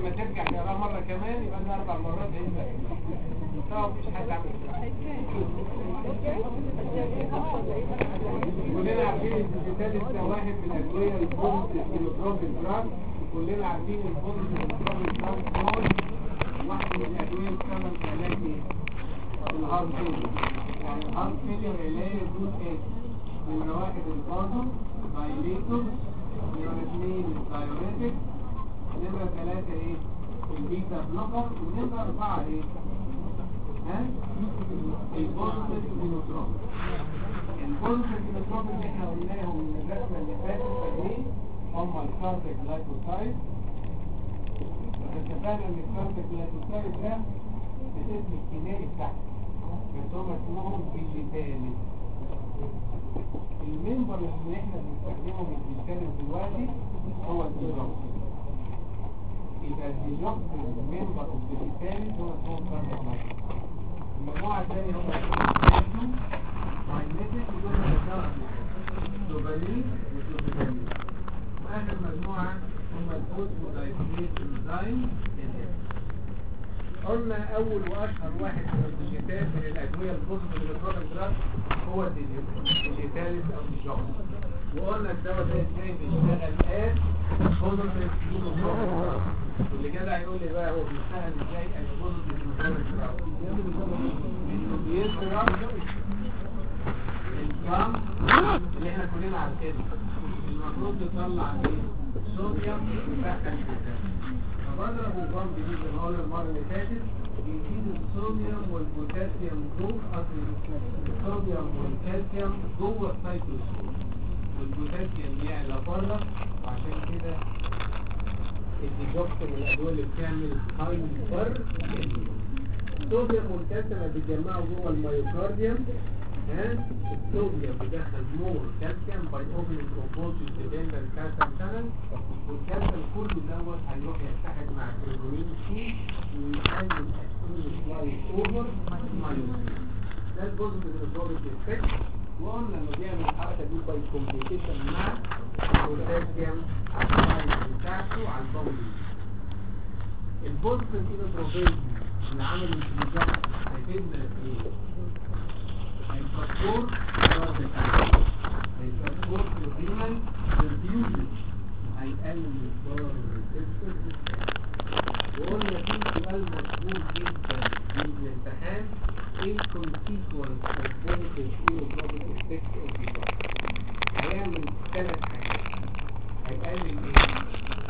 ما ترجع تقراها مرة كمان يبقى لنا أربع مرات هيبقى طبعا مفيش حد عمل كلنا عارفين ان الديجيتال ده واحد من الأدوية البونز الكيلوتروبين دراج وكلنا عارفين البونز الكيلوتروبين دراج هو واحد من الأدوية بتعمل علاج ايه؟ الهارت فيلير يعني الهارت فيلير علاج دون ايه؟ نمرة واحد البازو دايليتور نمرة اثنين الدايوريتك نمرة ثلاثة ايه؟ البيتا بلوكر ونمرة أربعة ايه؟ ها؟ البوزيتيف كيموتروب البوزيتيف كيموتروب اللي احنا قلناهم من الرسمة اللي فاتت فاكرين هم الكاربيك لايكوسايد اتفقنا ان الكاربيك لايكوسايد ده الاسم الكيميائي بتاعته بس هم اسمهم فيجيتالي المنبر اللي احنا بنستخدمه في الديجيتال دلوقتي هو الديجوكس يبقى الديجوكس المنبر الديجيتالي هو اسمه كاربيك لايكوسايد المجموعة الثانية هم الكالسيوم ماينيتك ودول الدواء دوبامين وسوبيتامين واخر مجموعة هم الفوسفودايستريت انزيم قلنا اول واشهر واحد من الديجيتال من الادويه الفوسفودايستريت دراج هو الديجيتاليس او الجوكس وقلنا الدواء ده ازاي بيشتغل ايه بوزيتيف دراج واللي كده هيقول لي بقى هو بيشتغل ازاي البوزيتيف دراج انه بيضرب الجام اللي احنا كلنا عارفينه المفروض تطلع ايه صوديوم ويدخل البوتاسيوم فبضرب الجام دي زي ما قلنا المره اللي فاتت بيزيد الصوديوم والبوتاسيوم جوه اصل الصوديوم والكالسيوم جوه السيتوسول والبوتاسيوم يعلى بره وعشان كده الديجوكس من الادويه اللي بتعمل هايبر الصوديوم والكالسيوم بيتجمعوا جوه الميوكارديوم ها الصوديوم بيدخل مور كالسيوم باي اوبننج اوبوزيت ديبندنت كالسيوم شانل والكالسيوم كله دوت هيروح يتحد مع الكربونين سي ويخلي الاسيد سلايد اوفر مايوسين ده الجزء من البروبيك افكت وقلنا انه بيعمل الحركه دي باي كومبليكيشن مع البوتاسيوم السلايد بتاعته على البوندي البوزيتيف اينوتروبيزم اللي عمل الانتجاج هيفيدنا في ايه؟ هيسبورت هيسبورت الرينال ريديوزن هيقلل الضرر الريسبتور وقلنا في سؤال مشهور جدا في الامتحان ايه الكونسيكونس اوف بوزيتيف اينوتروبيك افكت اوف ديزاين هيعمل ثلاث حاجات هيقلل ايه؟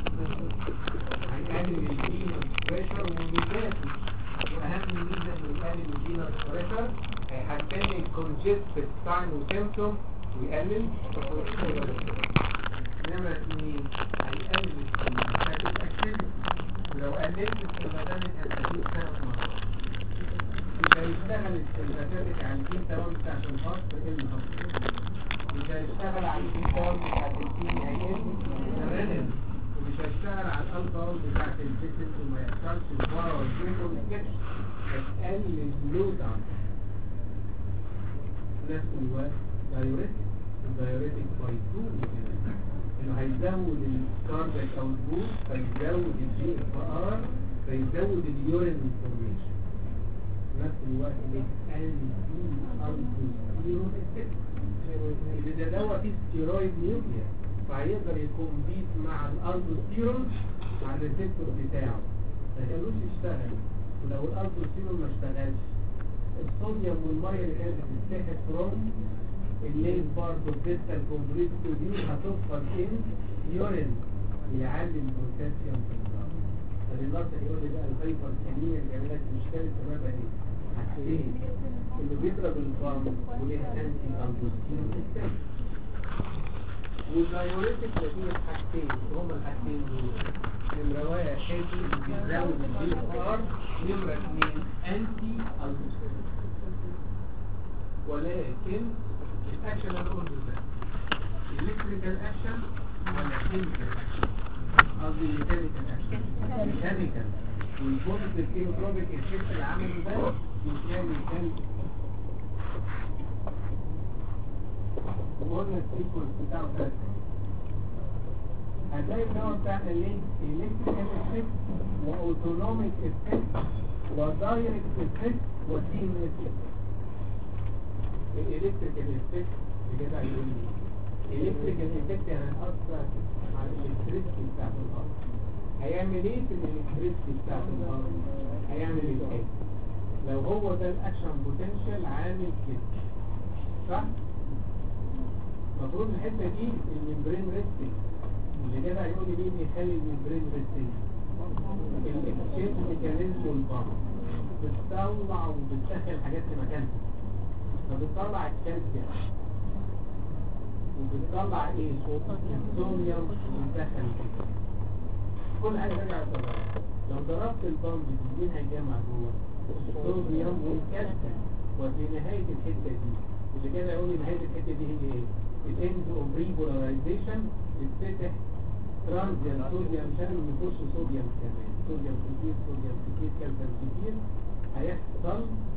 هيقلل الفينوس بريشر وميزاته واهم ميزه انه يقلل الفينوس بريشر هيحسن الكونجستد ساين وسيمتوم ويقلل نمرة اثنين هيقلل السيمباتيك اكتيفيتي ولو قللت السيمباتيك اكتيفيتي ثلاث مرات مش هيشتغل السيمباتيك على البيتا 1 بتاع الهارت هيقل الهارت مش هيشتغل على البيتا 1 بتاع الكيمي هيقل الرينين ومش هيشتغل على الالفا 1 بتاعت الفيتن وما يحصلش البارا والجيكو والسكتش هتقلل اللود عنه نفس الوقت دايوريتك الدايوريتك باي 2 انه هيزود الكاردياك اوتبوت فيزود الجي اف ار فيزود اليورين انفورميشن نفس الوقت الانتي الدوستيرون اللي ده دواء فيه ستيرويد نيوكليا فهيقدر يكمبيت مع الالدوستيرون مع الريسبتور بتاعه ما كانوش يشتغل ولو الالدوستيرون ما اشتغلش الصوديوم والميه اللي كانت بتتاخد فروم الليل بارت والديستال كومبليت دي هتوصل ان يورين يعلي البوتاسيوم في الضغط فالنقطة يقول لي بقى الهايبر كانية اللي عملت مشكلة سببها ايه؟ حاجتين انه بيضرب البام وليها انتي البوستين سيستم والدايوريتك نتيجة حاجتين هما الحاجتين دول نمرة واحد بيزود البي اف ار نمرة اثنين انتي البوستين ولكن الاكشن اللي قلته ده الكتريكال اكشن ولا كيميكال اكشن قصدي ميكانيكال اكشن ميكانيكال والبوزيتيف ايوتروبيك افكت اللي عمله ده بيساوي ميكانيكال وقلنا السيكونس بتاعه ثلاثة هتلاقي النوع بتاعنا ليه الكتريكال افكت واوتونوميك افكت ودايركت افكت ودي افكت الالكتريكال افكت بكده هيقول لي الالكتريكال افكت يعني هيأثر على الالكتريسيتي بتاعت الارض هيعمل ايه في الالكتريسيتي بتاعت الارض هيعمل ايه لو هو ده الاكشن بوتنشال عامل كده صح المفروض الحته دي الممبرين ريستنج اللي كده هيقول لي مين يخلي الممبرين ريستنج الاكسشينج ميكانيزم والبامب بتطلع وبتدخل حاجات في مكانها فبتطلع الكالسيوم وبتطلع ايه الصوديوم وبتدخل كده كل حاجه ترجع للطبيعه لو ضربت البامب دي مين هيجمع جوه الصوديوم والكالسيوم وفي نهايه الحته دي اللي كده يقول لي نهايه الحته دي هي ايه الاند اوف ريبولاريزيشن بتفتح ترانزيان صوديوم شانل ويخش صوديوم كمان صوديوم كتير صوديوم كتير كالسيوم كتير هيحصل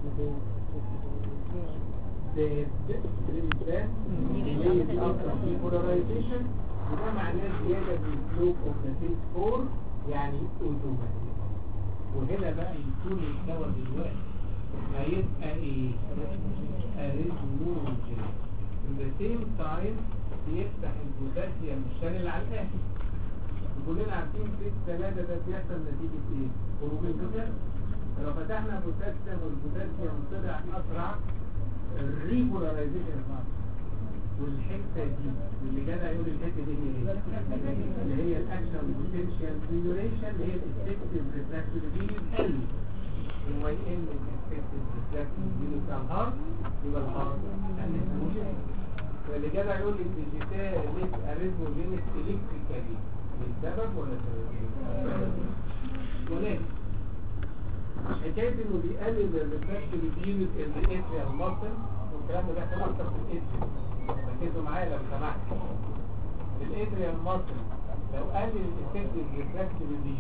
depolarization وده معناه زيادة في الفلوك اوف ذا فيس 4 يعني اوتوماتيك وهنا بقى يكون الدواء دلوقتي هيبقى ايه؟ اريثموجين in the same time بيفتح البوتاسيوم الشانل على الاخر وكلنا عارفين في الثلاثة ده بيحصل نتيجة ايه؟ خروج البوتاسيوم لو فتحنا بوتاسيوم والبوتاسيوم طلع اسرع الريبولاريزيشن والحته دي اللي جدع يقول الحته دي هي ايه؟ اللي هي الاكشن بوتنشال ديوريشن اللي هي الافكتيف ريفراكتيف دي ال وما يقل الافكتيف ريفراكتيف دي بتاع الهارت يبقى الهارت واللي جدع يقول لي الديجيتال ليك اريزموجينيك الكتريكالي للسبب ولا سبب؟ ولكن حكاية انه بيقلل الريفراكتيف دي الاتريال ماسل والكلام ده بيحصل اكتر في الاتريال ركزوا معايا لو سمحت الاتريال ماسل لو قلل الافكتيف ريفراكتيف دي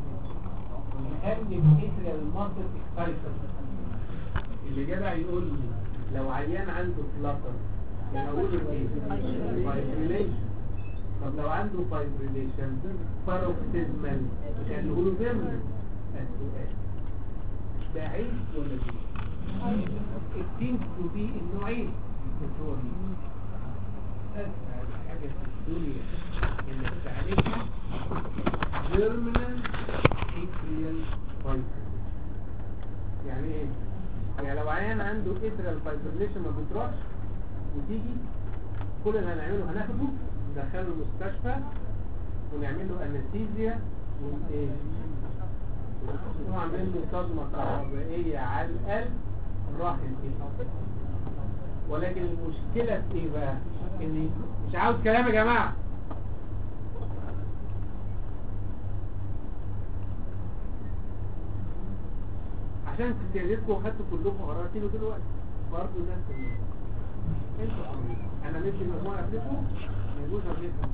ويخلي الاتريال ماسل اكسايتد اللي جدع يقول لي لو عيان عنده فلاتر يعني اقول ايه فايبريليشن طب لو عنده فايبريليشن باروكسيزمال كان نقوله فيرمنت السؤال ده عيب ولا دي التيمز تو بي انه عيب بس هو مين اسهل حاجه في الدنيا انك تعالجها جيرمينال اتريال فايبريليشن يعني ايه يعني لو عيان عنده اتريال فايبريليشن ما بتروحش وتيجي كل اللي هنعمله هناخده ندخله المستشفى ونعمل له انستيزيا وايه ونعمل له صدمه كهربائيه على القلب راح القلب ولكن المشكله في ايه بقى ان مش عاوز كلام يا جماعه عشان تسيادتكم وخدتوا كلكم قراراتين دلوقتي برضه الناس كلها انتوا حرين انا مدي مجموعه قبلكم ما يجوز قبلكم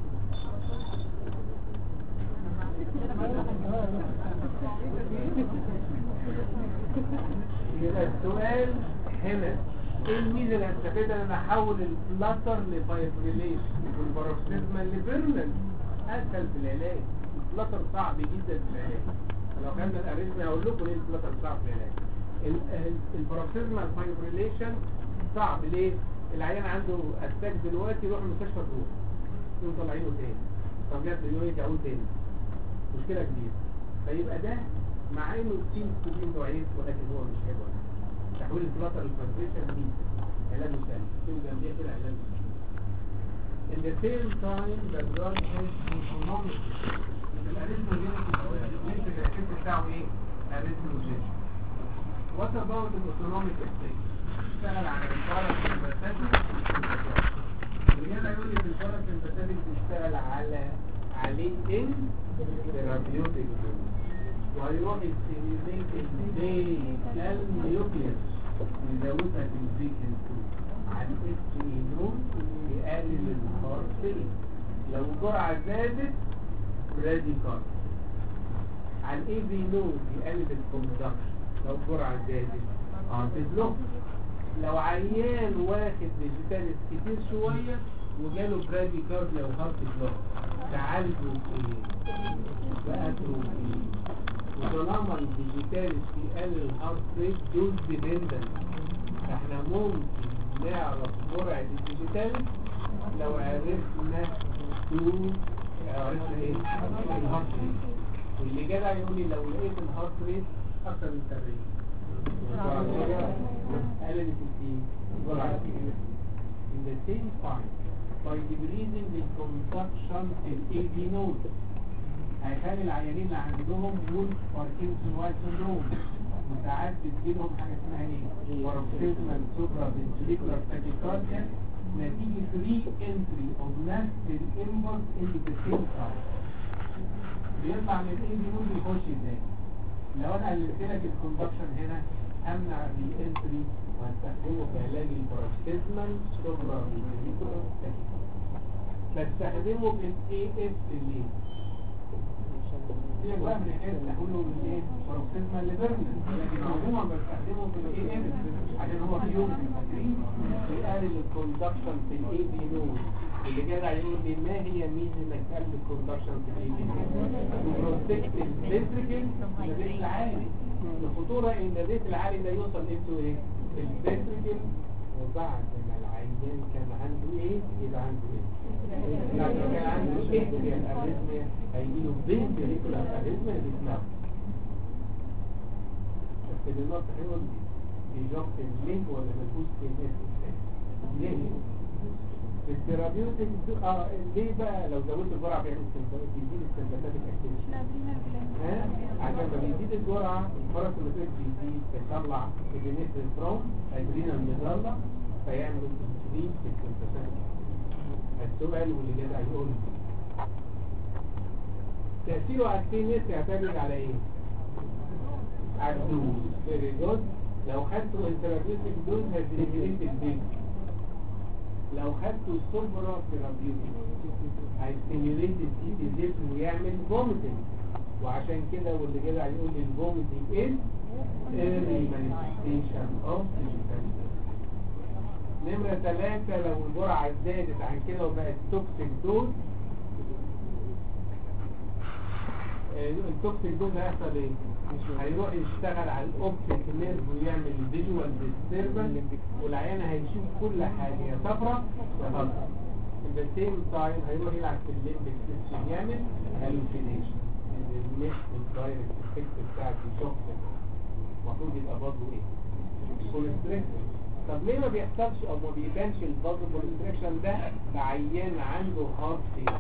يبقى السؤال هنا ايه الميزه اللي هستفيدها ان انا احول الفلاتر لفايبريليشن والباروكسيزما لفيرمنت اسهل في العلاج الفلاتر صعب جدا في العلاج لو كان الاريزمي هقول لكم ليه الفلاتر صعب في العلاج الباروكسيزما الفايبريليشن صعب ليه العيان عنده اتاك دلوقتي يروح المستشفى تروح يقوم طالعينه تاني طب جت يقول يرجعوه تاني مشكله كبيره فيبقى ده مع انه التيم كلين ضعيف ولكن هو مش حلو تحويل الفلاتر للفايبريشن دي علاج سهل تيم جنبيه كده علاج In the same time, the drug has autonomic. الاريثموجينيك الاريثموجينيك بتاعه ايه؟ اريثموجينيك. What about the autonomic effect? اشتغل على الفرق البساتي وهنا يقول لي في الفرق البساتي بتشتغل على عليه ان ثيرابيوتيك وهيروح يستيميليت البي النيوكليس يزودها في الفريكنسي على الاس اي نون يقلل الهارت ريت لو الجرعه زادت راديكال على الاي في نون يقلل الكوندكشن لو الجرعه زادت هارت بلوك لو عيان واخد ديجيتالس كتير شوية وجاله برادي كارديا او هارت بلوك تعالجه بايه؟ باتروفي طالما الديجيتاليس بيقلل الهارت ريت دوز ديبندنت احنا ممكن نعرف جرعة الديجيتاليس لو عرفنا تو عرفنا ايه الهارت ريت واللي جدع يقول لي لو لقيت الهارت ريت اكتر من 70 قللت الجرعة in the same time by decreasing the consumption in AV node هيخلي العيانين اللي عندهم وولف باركنسون وايت سندروم وساعات بتجيلهم حاجه اسمها ايه؟ paroxysmal سوبرا ventricular tachycardia نتيجه ري انتري اوف نفس الامبلس اللي في السيم سايت بيطلع من الاي دي نود يخش ازاي؟ لو انا قللت لك الكوندكشن هنا امنع الري انتري وهستخدمه في علاج الباروكسيزمال سوبرا ventricular tachycardia بستخدمه في الاي اس ليه؟ هي بقى من حيث تحوله من ايه بروكسيزمال لبرمنت لكن عموما بستخدمه في الاي ام عشان هو في يوم فاكرين بيقلل الكوندكشن في الاي بي نود اللي جدع يقول لي ما هي ميزه انك تقلل الكوندكشن في الاي بي نود بروتكت الفنتريكل الريت العالي الخطوره ان الريت العالي ده يوصل انتو ايه الفنتريكل وبعد ما العيان كان عنده ايه يبقى عنده ايه لو كان عنده اتريال اريزميا هيجيله فينتريكولار اريزميا بيسمعه بس النقطة حلوة دي بيجوب ليه ولا ملهوش كلمات ليه؟ في الثيرابيوتيك اه ليه بقى لو زودت الجرعة بيعمل سمباتيك بيزيد السمباتيك اكتيفيتي ها عشان ما بيزيد الجرعة الباراسمباتيك بيزيد بيطلع الجينيسيس ادرينال ميزالا فيعمل انسولين في السمباتيك السؤال واللي جاي هيقول تأثيره على الكينيس يعتمد على ايه؟ على الدوز فيري جود لو خدته انترابيوتيك دوز هيستيميليت البيت لو خدته سوبرا ثيرابيوتيك هيستيميليت الدي دي زيت ويعمل فوميتنج وعشان كده واللي جاي هيقول لي الفوميتنج ايه؟ early manifestation of digital نمرة ثلاثة لو الجرعة زادت عن كده وبقت توكسيك دوز التوكسيك دوز هيحصل ايه؟ هيروح يشتغل على الاوبتيك نيرف ويعمل فيجوال ديستربنس والعيان هيشوف كل حاجة يا صفرا يا خضرا in the same time هيروح يلعب في الليمبك سيستم يعمل hallucination النت الدايركت افكت بتاع الشوك المفروض يبقى برضه ايه؟ كونستريكشن طب ليه ما بيحصلش او ما بيبانش البازل كونستريكشن ده لعيان عنده هارت فيل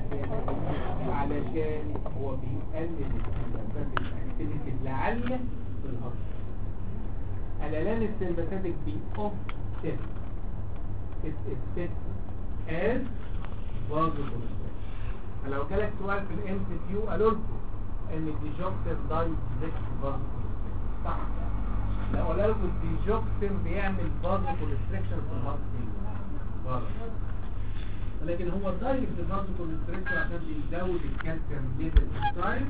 علشان هو بيقلل الاكتيفيتي اللي عاليه في الهارت الالان السمباثيك بي اوف ست ات ست از بازل كونستريكشن لو جالك سؤال في الام سي كيو قالوا لكم ان الديجوكتيف دايت بازل صح لو قالوا لكم الديجوكسين بيعمل بازل كونستريكشن في الهارت غلط لكن هو دايركت بازل كونستريكشن عشان بيزود الكالسيوم ليفل انزايم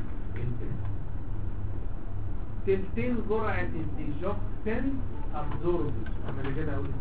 تلتين جرعة الديجوكسين ابزورب اما اللي كده اقول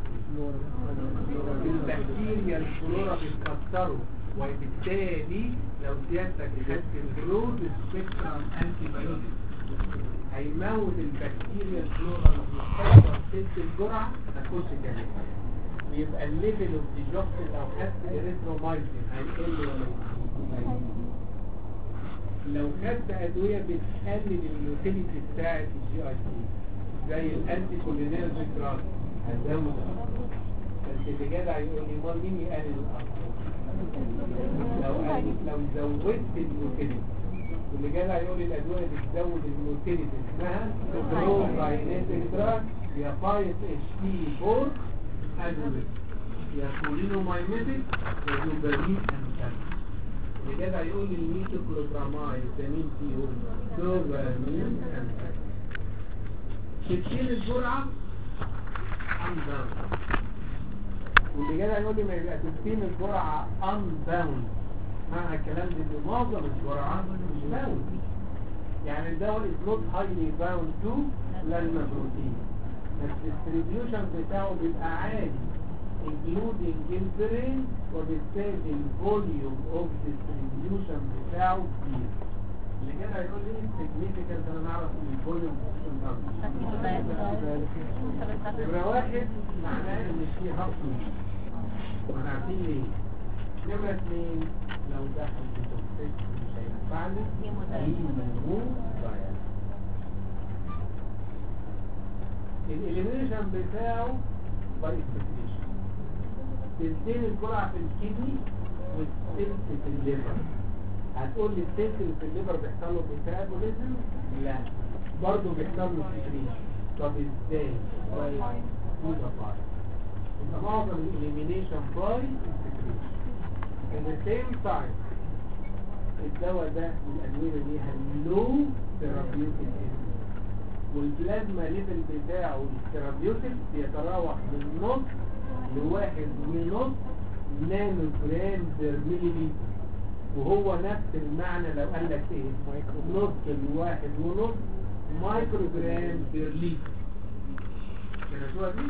البكتيريا الفلورا بتكسره وبالتالي لو سيادتك خدت البرود سبيكترم انتي بايوتيك هيموت البكتيريا الفلورا اللي بتكسر تلت الجرعة هتخش كمان ويبقى الليفل اوف ديجوكسين لو خدت اريثرومايسين هيقل ولا يزيد لو خدت ادويه بتقلل اليوتيليتي بتاعه الجي اي تي زي الانتي كولينيرجيك دراج هتزود بس اللي جدع يقول لي امال مين يقلل الاثر لو قلل لو زودت اليوتيليتي واللي جدع يقول لي الادويه بتزود اليوتيليتي اسمها بروكاينيتيك دراج يا 5 اتش تي 4 ادويه يا كولينومايميتيك يا دوبامين انتاجونست اللي جدع يقول لي الميتوكلوبرامايد ده مين فيهم دوبامين تشيل الجرعة unbound واللي جدع يقول لي ما يبقى تسكين الجرعة unbound معنى الكلام ده ان معظم الجرعة مش bound يعني الدواء is not highly bound to plasma protein بس الديستريبيوشن بتاعه بيبقى عالي including البرين وبالتالي الفوليوم اوف distribution بتاعه كبير اللي كده هيقول لي significant انا نعرف الفوليوم نمرة واحد معناه ان في هبط وانا عارفين ليه نمرة اثنين لو دخل في توكسيك مش هينفعني هيموداياليسيس الاليمينيشن بتاعه باي اكسبكتيشن تلتين الجرعة في الكدني والتلت في الليفر هتقول لي التلت اللي في الليفر بيحصل له ميتابوليزم لا برضه بيحصل له سكريشن طب ازاي؟ تو ذا باي يبقى معظم الاليمينيشن باي سكريشن at the same time الدواء ده من الادويه اللي ليها لو ثيرابيوتيك والبلازما ليفل بتاعه الثيرابيوتيك بيتراوح من نص لواحد ونص نانو جرام بير مليلتر وهو نفس المعنى لو قال لك ايه نص لواحد ونص مايكرو جرام بير لتر كده دي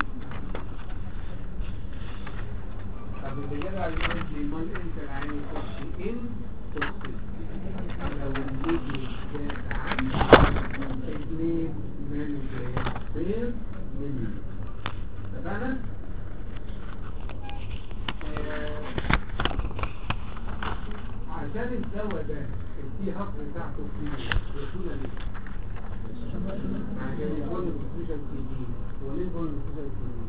طب اللي جاب على الجهاز ليمون انت العين يخش ان توكسيك لو الليجي زاد عن اثنين ملي جرام بير ملي اتفقنا؟ عشان الدواء ده في حق بتاعته في رسولة ليه؟ عشان يكون الفيوجن كتير وليه يكون الفيوجن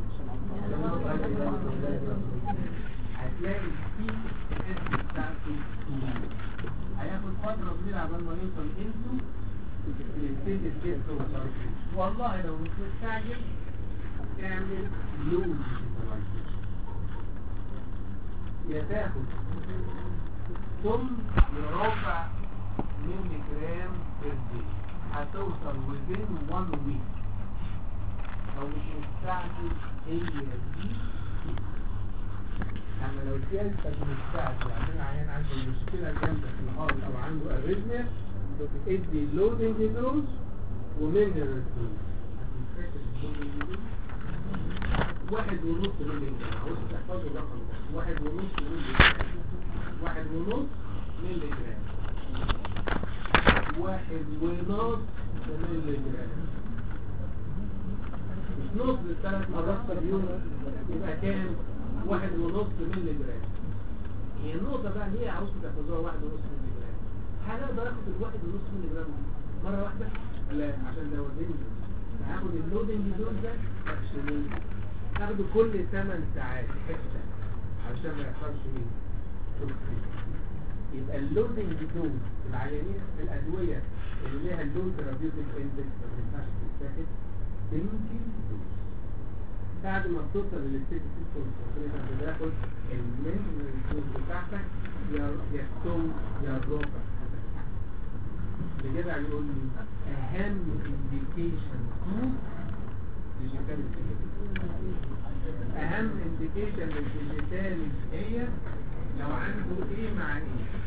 كتير؟ هتلاقي البيك الاس بتاعته هياخد فترة كبيرة عبال ما يوصل انتو الستيت ستيت والله لو مش مستعجل اعمل لود يا تاخد ثم لربع ملي جرام بير دي هتوصل within one week لو مش مستعجل هي دي اما لو سيادتك مستعجل عشان عيان عنده مشكلة جامدة في الهارت او عنده اريثميا ادي لودنج دوز ومينرال دوز هتتفاكر اللودنج دوز واحد ونص ملي جرام عاوز تحفظوا الرقم ده واحد ونص ملي جرام واحد ونص ملي جرام واحد ونص ملي جرام مش نص ثلاث مرات في اليوم يبقى كام واحد ونص ملي جرام هي النقطة بقى هي عاوز تحفظوها واحد ونص ملي جرام هل اقدر اخد الواحد ونص ملي جرام دي مرة واحدة؟ لا عشان ده وزن هاخد اللودنج دول ده اكشنين هاخده كل 8 ساعات حته عشان ما يحصلش ايه توكسيك يبقى اللودنج دوز العيانين الادويه اللي ليها اللود ثيرابيوتيك اندكس ما ينفعش تتاخد بنكينج دوز بعد ما بتوصل للستيت كونسنتريشن بتاخد المينيمم دوز بتاعتك يا يا ستون يا الربع اللي كده يقول لي اهم انديكيشن تو ديجيتال اهم انديكيشن للديجيتال هي لو عنده ايه مع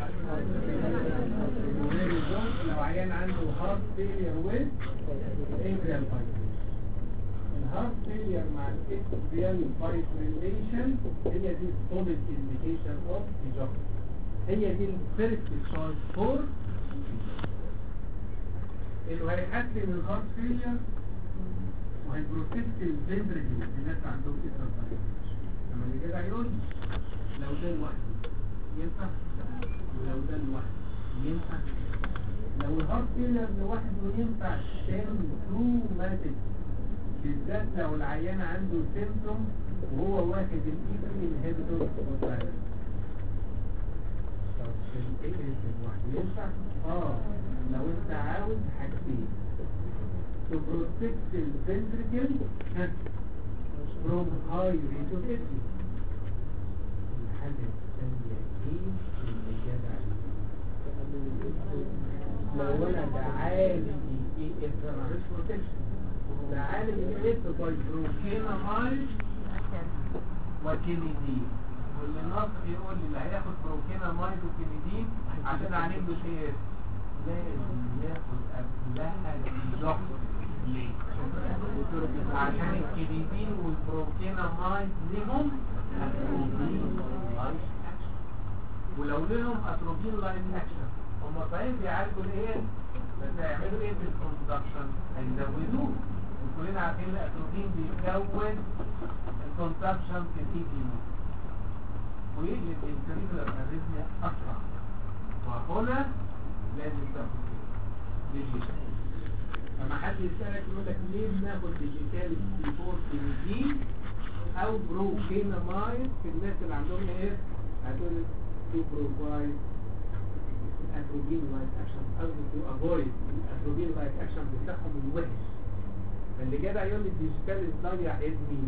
ايه لو عيان عنده هارت فيلير ويز اتريال فايبريشن الهارت فيلير مع الاتريال فايبريشن هي دي solid indication of ديجوكس هي دي الفيرست تشارج فور انه هيحسن الهارت فيلير وهيبروتكت الفنتريكل الناس عندهم اتريال فايبريشن لما اللي كده هيقول لو ده لوحده ينفع ولو ده لوحده ينفع لو الهارت فيلر لوحده ينفع سيمتوماتيك بالذات لو العيان عنده سيمتوم وهو واخد الايبري انهبيتور طب في الايه لوحده ينفع اه لو انت عاوز حاجتين to protect the ventricle from high rate of ethnic الحاجة الثانية ايه اللي جاب لو انا بعالج ايه اذا معلش بروتكشن بعالج الايه بروكينامايد وكينيدين واللي الناصر يقول لي اللي هياخد بروكينامايد وكينيدين عشان اعالج له شيء لازم ياخد قبلها الضغط ليه؟ عشان الكينيدين والبروكينامايد لهم اتروبين لايف اكشن ولو لهم اتروبين لايف اكشن هم صحيح بيعالجوا الايه بس هيعملوا ايه في الكونستراكشن هيزودوه وكلنا عارفين الاتروبين بيزود الكونستراكشن في الاي دي ويجي الانتريكولار اريثميا اسرع وهنا لازم تاخد ديجيتال لما حد يسألك يقول لك ليه بناخد ديجيتال سي 4 سي او بروكينامايد في الناس اللي عندهم ايه هتقول لك to provide الاتروبين لايك اكشن قصدي to avoid الاتروبين لايك اكشن بتاعهم الوحش فاللي جدع يقول لي الديجيتال تضيع ادمي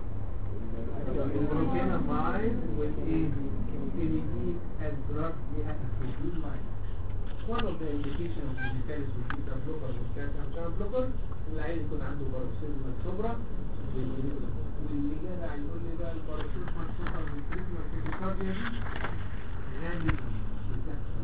البروكينامايد والايه الكيميدين as drug ليها اتروبين لايك one of the indication of digital is beta blocker والكالسيوم channel blocker العين يكون عنده باروكسيزم الصبرة واللي جدع يقول لي بقى الباروكسيزم الصبرة والكريزما في الكارديا دي غالبا بتحصل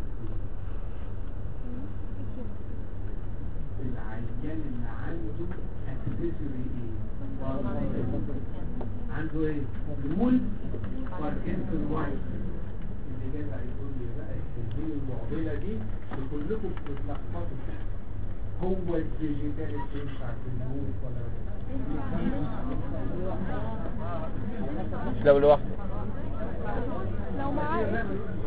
في العيان اللي عنده اكسسوري ايه عنده ايه مول باركنسون وايت اللي جدع يقول لي بقى التنزيل المعضلة دي اللي كلكم بتتلخبطوا فيها هو الديجيتال ينفع في المول ولا مش لو لوحده لو معايا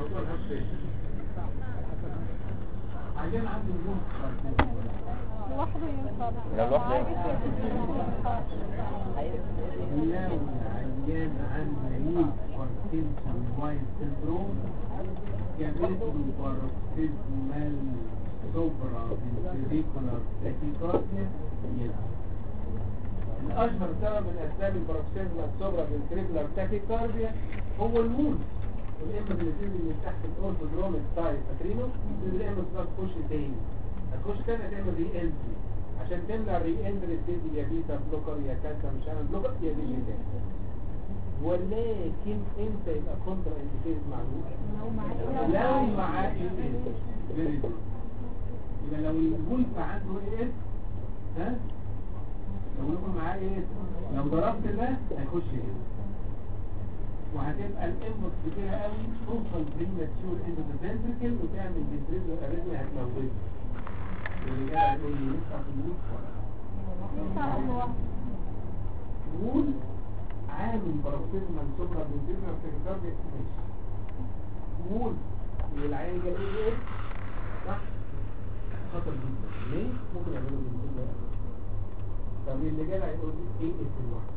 عشان عنده مول لوحده ينفع لو لوحده ينفع لو العيان عنده مول باركنسون وايت سندروم جابت له باروكسيزمال سوبرا فينتريكولار تاكيكارديا يبقى الأشهر سبب من أسباب البروكسيزمال سوبرا فينتريكولار تاكيكارديا هو المول والإما بنزيد من تحت الأورثودروم ستايل فاكرينه؟ الإما بتبقى تخش تاني هتخش تاني هتعمل ري انتري عشان تمنع الري انتري تدي يا بيتا بلوكر يا كالسيوم شانل بلوكر يا دي تاني ولكن امتى يبقى كونترا انديكيتد مع المول؟ لو معايا لو معاه ايه فيري جود يبقى لو الولف عنده ايه ها لو يكون معاه ايه لو ضربت ده هيخش هنا وهتبقى الانبوت كتيرة قوي توصل بريماتشور اند ذا فنتركل وتعمل ديستريبيو اريثميا هتموته واللي جاي هيقول لي ينفع في الولف ولا ينفع لوحده وول عامل باروكسيزمال سوبرا بنزيما وتكتاربيا ماشي وول والعين جاب ايه صح خطر جدا ليه ممكن يعملوا بنزيما طب اللي جاي هيقول لي ايه اسم الواحد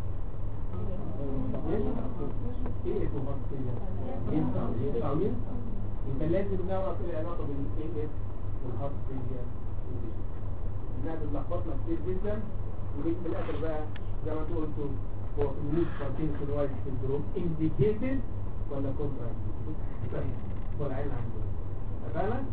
ايه اسم الواحد كده ينفع ينفع ينفع يبقى لازم نعرف ايه العلاقه بين الاي اس والهارت فيلير انها بتلخبطنا كتير جدا وجيت في الاخر بقى زي ما انتوا قلتوا هو الميت باركنسون وايت سندروم انديكيتد ولا كونترا هو العين عنده فاهمة؟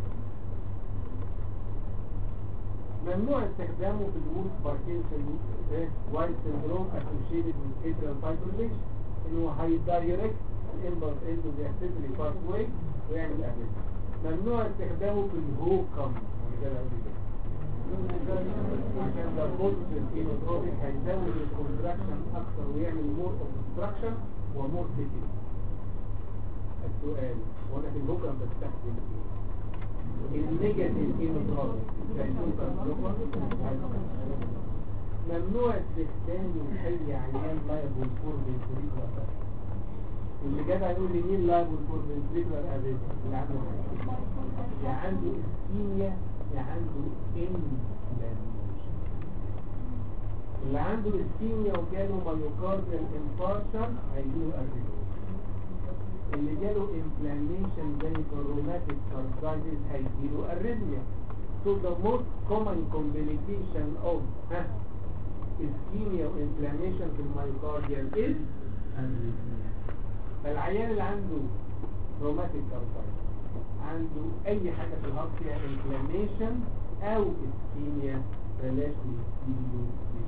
ممنوع استخدامه في الموت باركنسون وايت سندروم اسوشيتد with atrial fibrillation انه هيدايركت الامبلس انتو ذا اكسسوري بارت واي ويعمل ابيت ممنوع استخدامه في الهوكم اللي كده قبل كده عشان ده بوزيتيف اينوتروبيك هيزود الكونتراكشن اكثر ويعمل مور اوبستراكشن ومور تيكي السؤال هو انا في الهوكم بستخدم ايه النيجاتيف اينوتروبيك ممنوع استخدام اي عيان لايبل فور فنتريكولار اللي جدع يقول لي مين لايبل فور فنتريكولار ابيت اللي عنده يا عنده اسكيميا يا عنده انفلاميشن اللي عنده اسكيميا وجاله مايوكارديال انفارشن هيجيله اريثميا اللي جاله انفلاميشن زي الروماتيك ارثرايتس هيجيله اريثميا So the most common complication of ها ischemia و inflammation في المايوكارديال is arrhythmia فالعيان اللي عنده روماتيك ارثرايتس عنده اي حاجة في الهارت فيها inflammation او ischemia بلاش نديله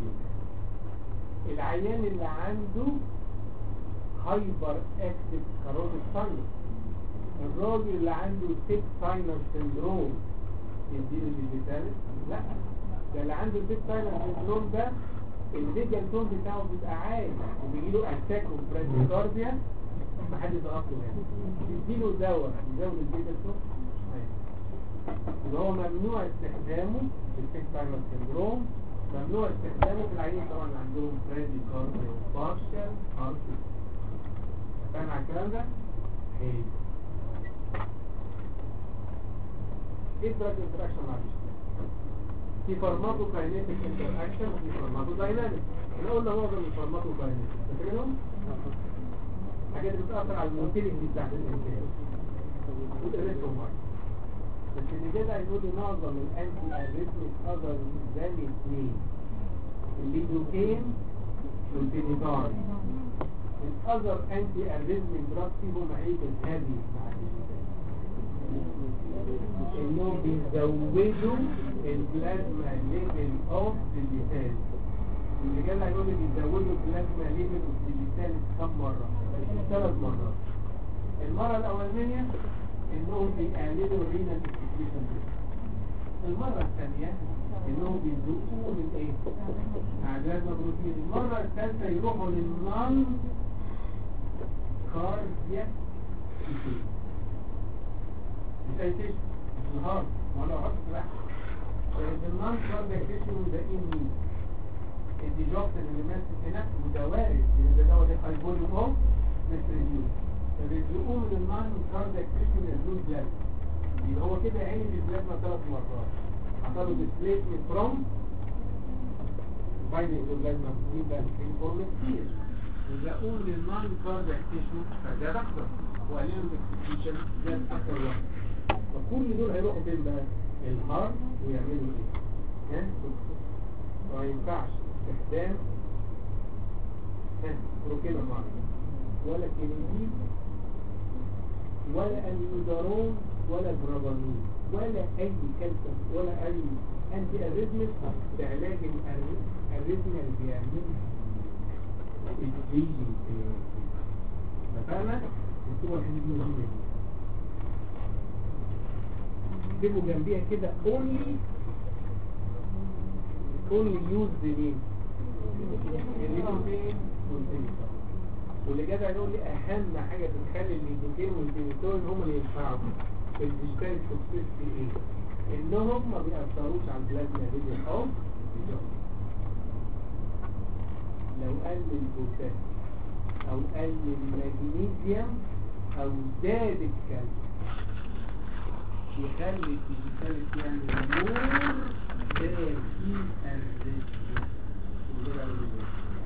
العيان اللي عنده هايبر اكتف كاروتيد ساينس الراجل اللي عنده سيك ساينس سندروم يديله ديجيتال لا ده اللي عنده سيك ساينس سندروم ده الفيجن تون بتاعه بيبقى عالي وبيجي له اتاك وبراديكارديا محدش ضغطه يعني تديله دواء يزود الفيجن تون اللي هو ممنوع استخدامه في السيكتايمر سيندروم ممنوع استخدامه في العيين طبعا اللي عندهم برادي كارديو بارشال هارت فاهم على الكلام ده؟ حلو ايه الدراج انتراكشن مع الاشتراك؟ في فارماكوكاينيتك انتراكشن وفي فارماكودايناميك احنا قلنا معظم الفارماكوكاينيتك فاكرينهم؟ حاجات اللي بتأثر على الموتيليتي بتاعت الانسان والاريثرومايت بس اللي كده هيقول لي معظم الانتي اريثميك اذر ذان اثنين الليدوكين والبينيتار الاذر انتي اريثميك دراج فيهم عيب الهادي مع الاشتراك انهم بيزودوا البلازما ليفل اوف ديجيتال واللي جاي هيقول لي بيزودوا البلازما ليفل اوف ديجيتال كم مره ثلاث مرات المره الاولانيه انهم بيقللوا الرينال اكسكريشن المره الثانيه انهم بيزقوه من ايه مع بلازما بروتين المره الثالثه يروحوا للنون كاردياك تيشو مش اي تيشو مش الهارت ما هو لو هارت لا النون كاردياك تيشو ده ايه مين الديجوكسين اللي ماسك هنا وده وارد لان ده هو ده هاي فوليوم اوف ريديوس فبيزقوه من النون كاردياك تيشو للبلو بلاد يبقى هو كده عيني في البلازما ثلاث مرات عملوا ديسبليسمنت فروم بايننج البلازما في بقى في فورم كتير وزقوه للنون كاردياك تيشو فزاد اكتر وقللوا الاكسكريشن زاد اكتر واحد فكل دول هيروحوا فين بقى؟ الهارت ويعملوا ايه؟ ها؟ ما ينفعش استخدام بروكينا معنا ولا كينيدين ولا اميودارون ولا برابانين ولا اي كالسيوم ولا اي انتي اريثميك في علاج الاريثميا اللي بيعملها الفيجن فاهمة؟ الصور الحديد موجودة اكتبوا جنبيها كده only only use the name الليدوكين والبينيتول واللي جدع يقول لي اهم حاجه بتخلي الليدوكين والبينيتول هم اللي ينفعوا في الديجيتال توكسيستي ايه انهم ما بيأثروش على البلازما ليفل اوف لو قل البوتاسيوم او قل المغنيسيوم او زاد الكالسيوم يخلي الديجيتال يعمل نور داخل الريسك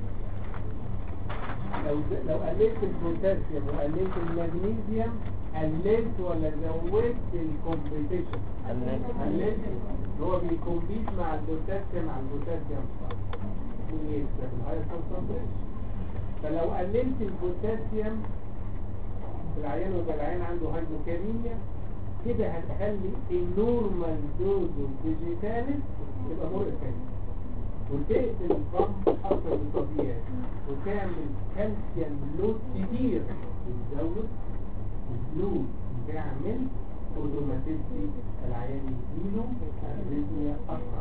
لو لو قللت البوتاسيوم وقللت المغنيسيوم قللت ولا زودت الكومبيتيشن قللت هو بيكومبيت مع البوتاسيوم مع البوتاسيوم مين يكسب الهاير كونسنتريشن فلو قللت البوتاسيوم العيان وده العيان عنده هايبوكاليميا كده هتخلي النورمال دوز ديجيتاليس يبقى مور افكتيف وتقتل الضغط اكتر من طبيعي وتعمل كالسيوم لود كتير وتزود اللود تعمل اوتوماتيكلي العيان يجيله اريثميا اسرع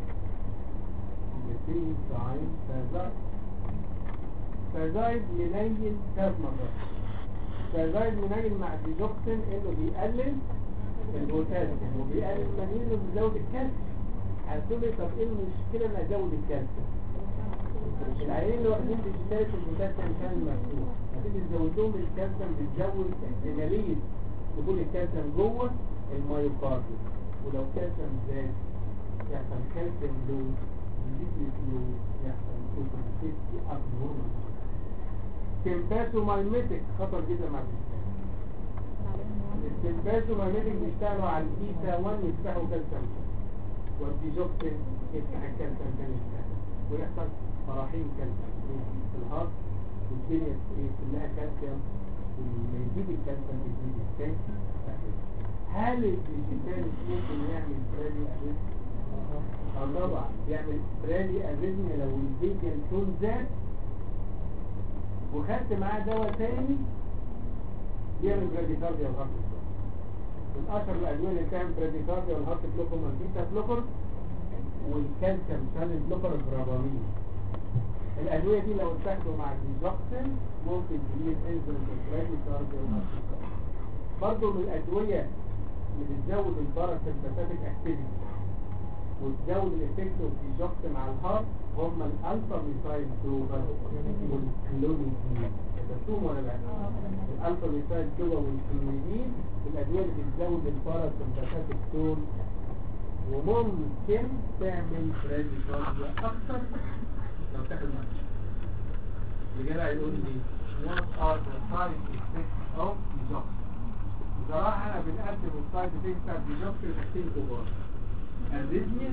الاثنين ساين فازايد فازايد منيل ثلاث مرات فازايد منيل مع ديجوكسين انه بيقلل البوتاسيوم وبيقلل المغنيسيوم وبيزود الكالسيوم هتقول لي طب ايه المشكله ان ازود الكالسيوم العيانين اللي واخدين ديجيتالات البوتاسيوم كان مفتوح هتيجي تزود لهم الكالسيوم بتزود احتماليه دخول الكالسيوم جوه المايوكارديوم ولو الكالسيوم زاد يحصل كالسيوم لود يزيد لود يحصل اوتوماتيكلي اب نورمال سيمباثومايميتك خطر جدا مع الديجيتال السيمباثومايميتك بيشتغلوا على البيتا 1 يفتحوا كالسيوم والديجوكسين يفتح الكالسيوم تاني يشتغل ويحصل مراحيم كالسيوم في الهارت والدنيا كلها كالسيوم ولما يزيد الكالسيوم يزيد الكالسيوم هل الديجيتال ممكن يعمل برادي اريزم؟ اه طبعا يعمل برادي اريزم لو الفيجن تون زاد وخدت معاه دواء تاني يعمل براديكارديا والهارت من اشهر الادويه اللي بتعمل براديكارديا والهارت بلوكر والبيتا بلوكر والكالسيوم شانل بلوكر البرابامين الادويه دي لو اتاخدوا مع الديجوكسين ممكن تجيب انزل براديكارديا والهارت برضه من الادويه اللي بتزود الباراسمباثيك اكتيفيتي وتزود الافكت اوف ديجوكس مع الهارت هم الالفا ميثايل دوبا والكلونيدين كتبتوهم ولا لا؟ الالفا ميثايل دوبا والكلونيدين الادويه اللي بتزود الباراسمباثيك تون وممكن تعمل براديكارديا اكتر لو تاخد معاك اللي جاي يقول لي what are the side effects of ديجوكس بصراحة أنا بنقدم السايد افكتس بتاع الديجوكس لحاجتين كبار الريزميا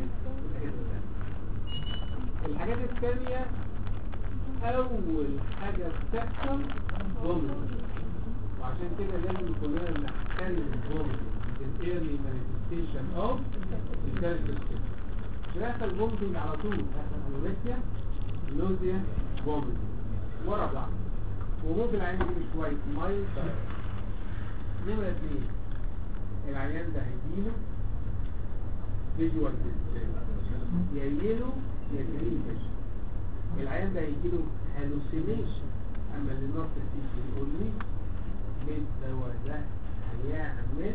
والحاجات الثانية الحاجات الثانية أول حاجة بتحصل فوميتنج وعشان كده لازم كلنا نحترم الفوميتنج الايرلي مانيفستيشن اوف الكاركترستيك مش هيحصل فوميتنج على طول هيحصل انوركسيا نوزيا فوميتنج ورا بعض وممكن العين يجيب شوية مية نمرة اثنين العيان ده هيجيله فيجوال يا يلو يا جرين فيجن العيان ده هيجيله هالوسينيشن اما اللي النص تيجي يقول لي الدواء ده هيعمل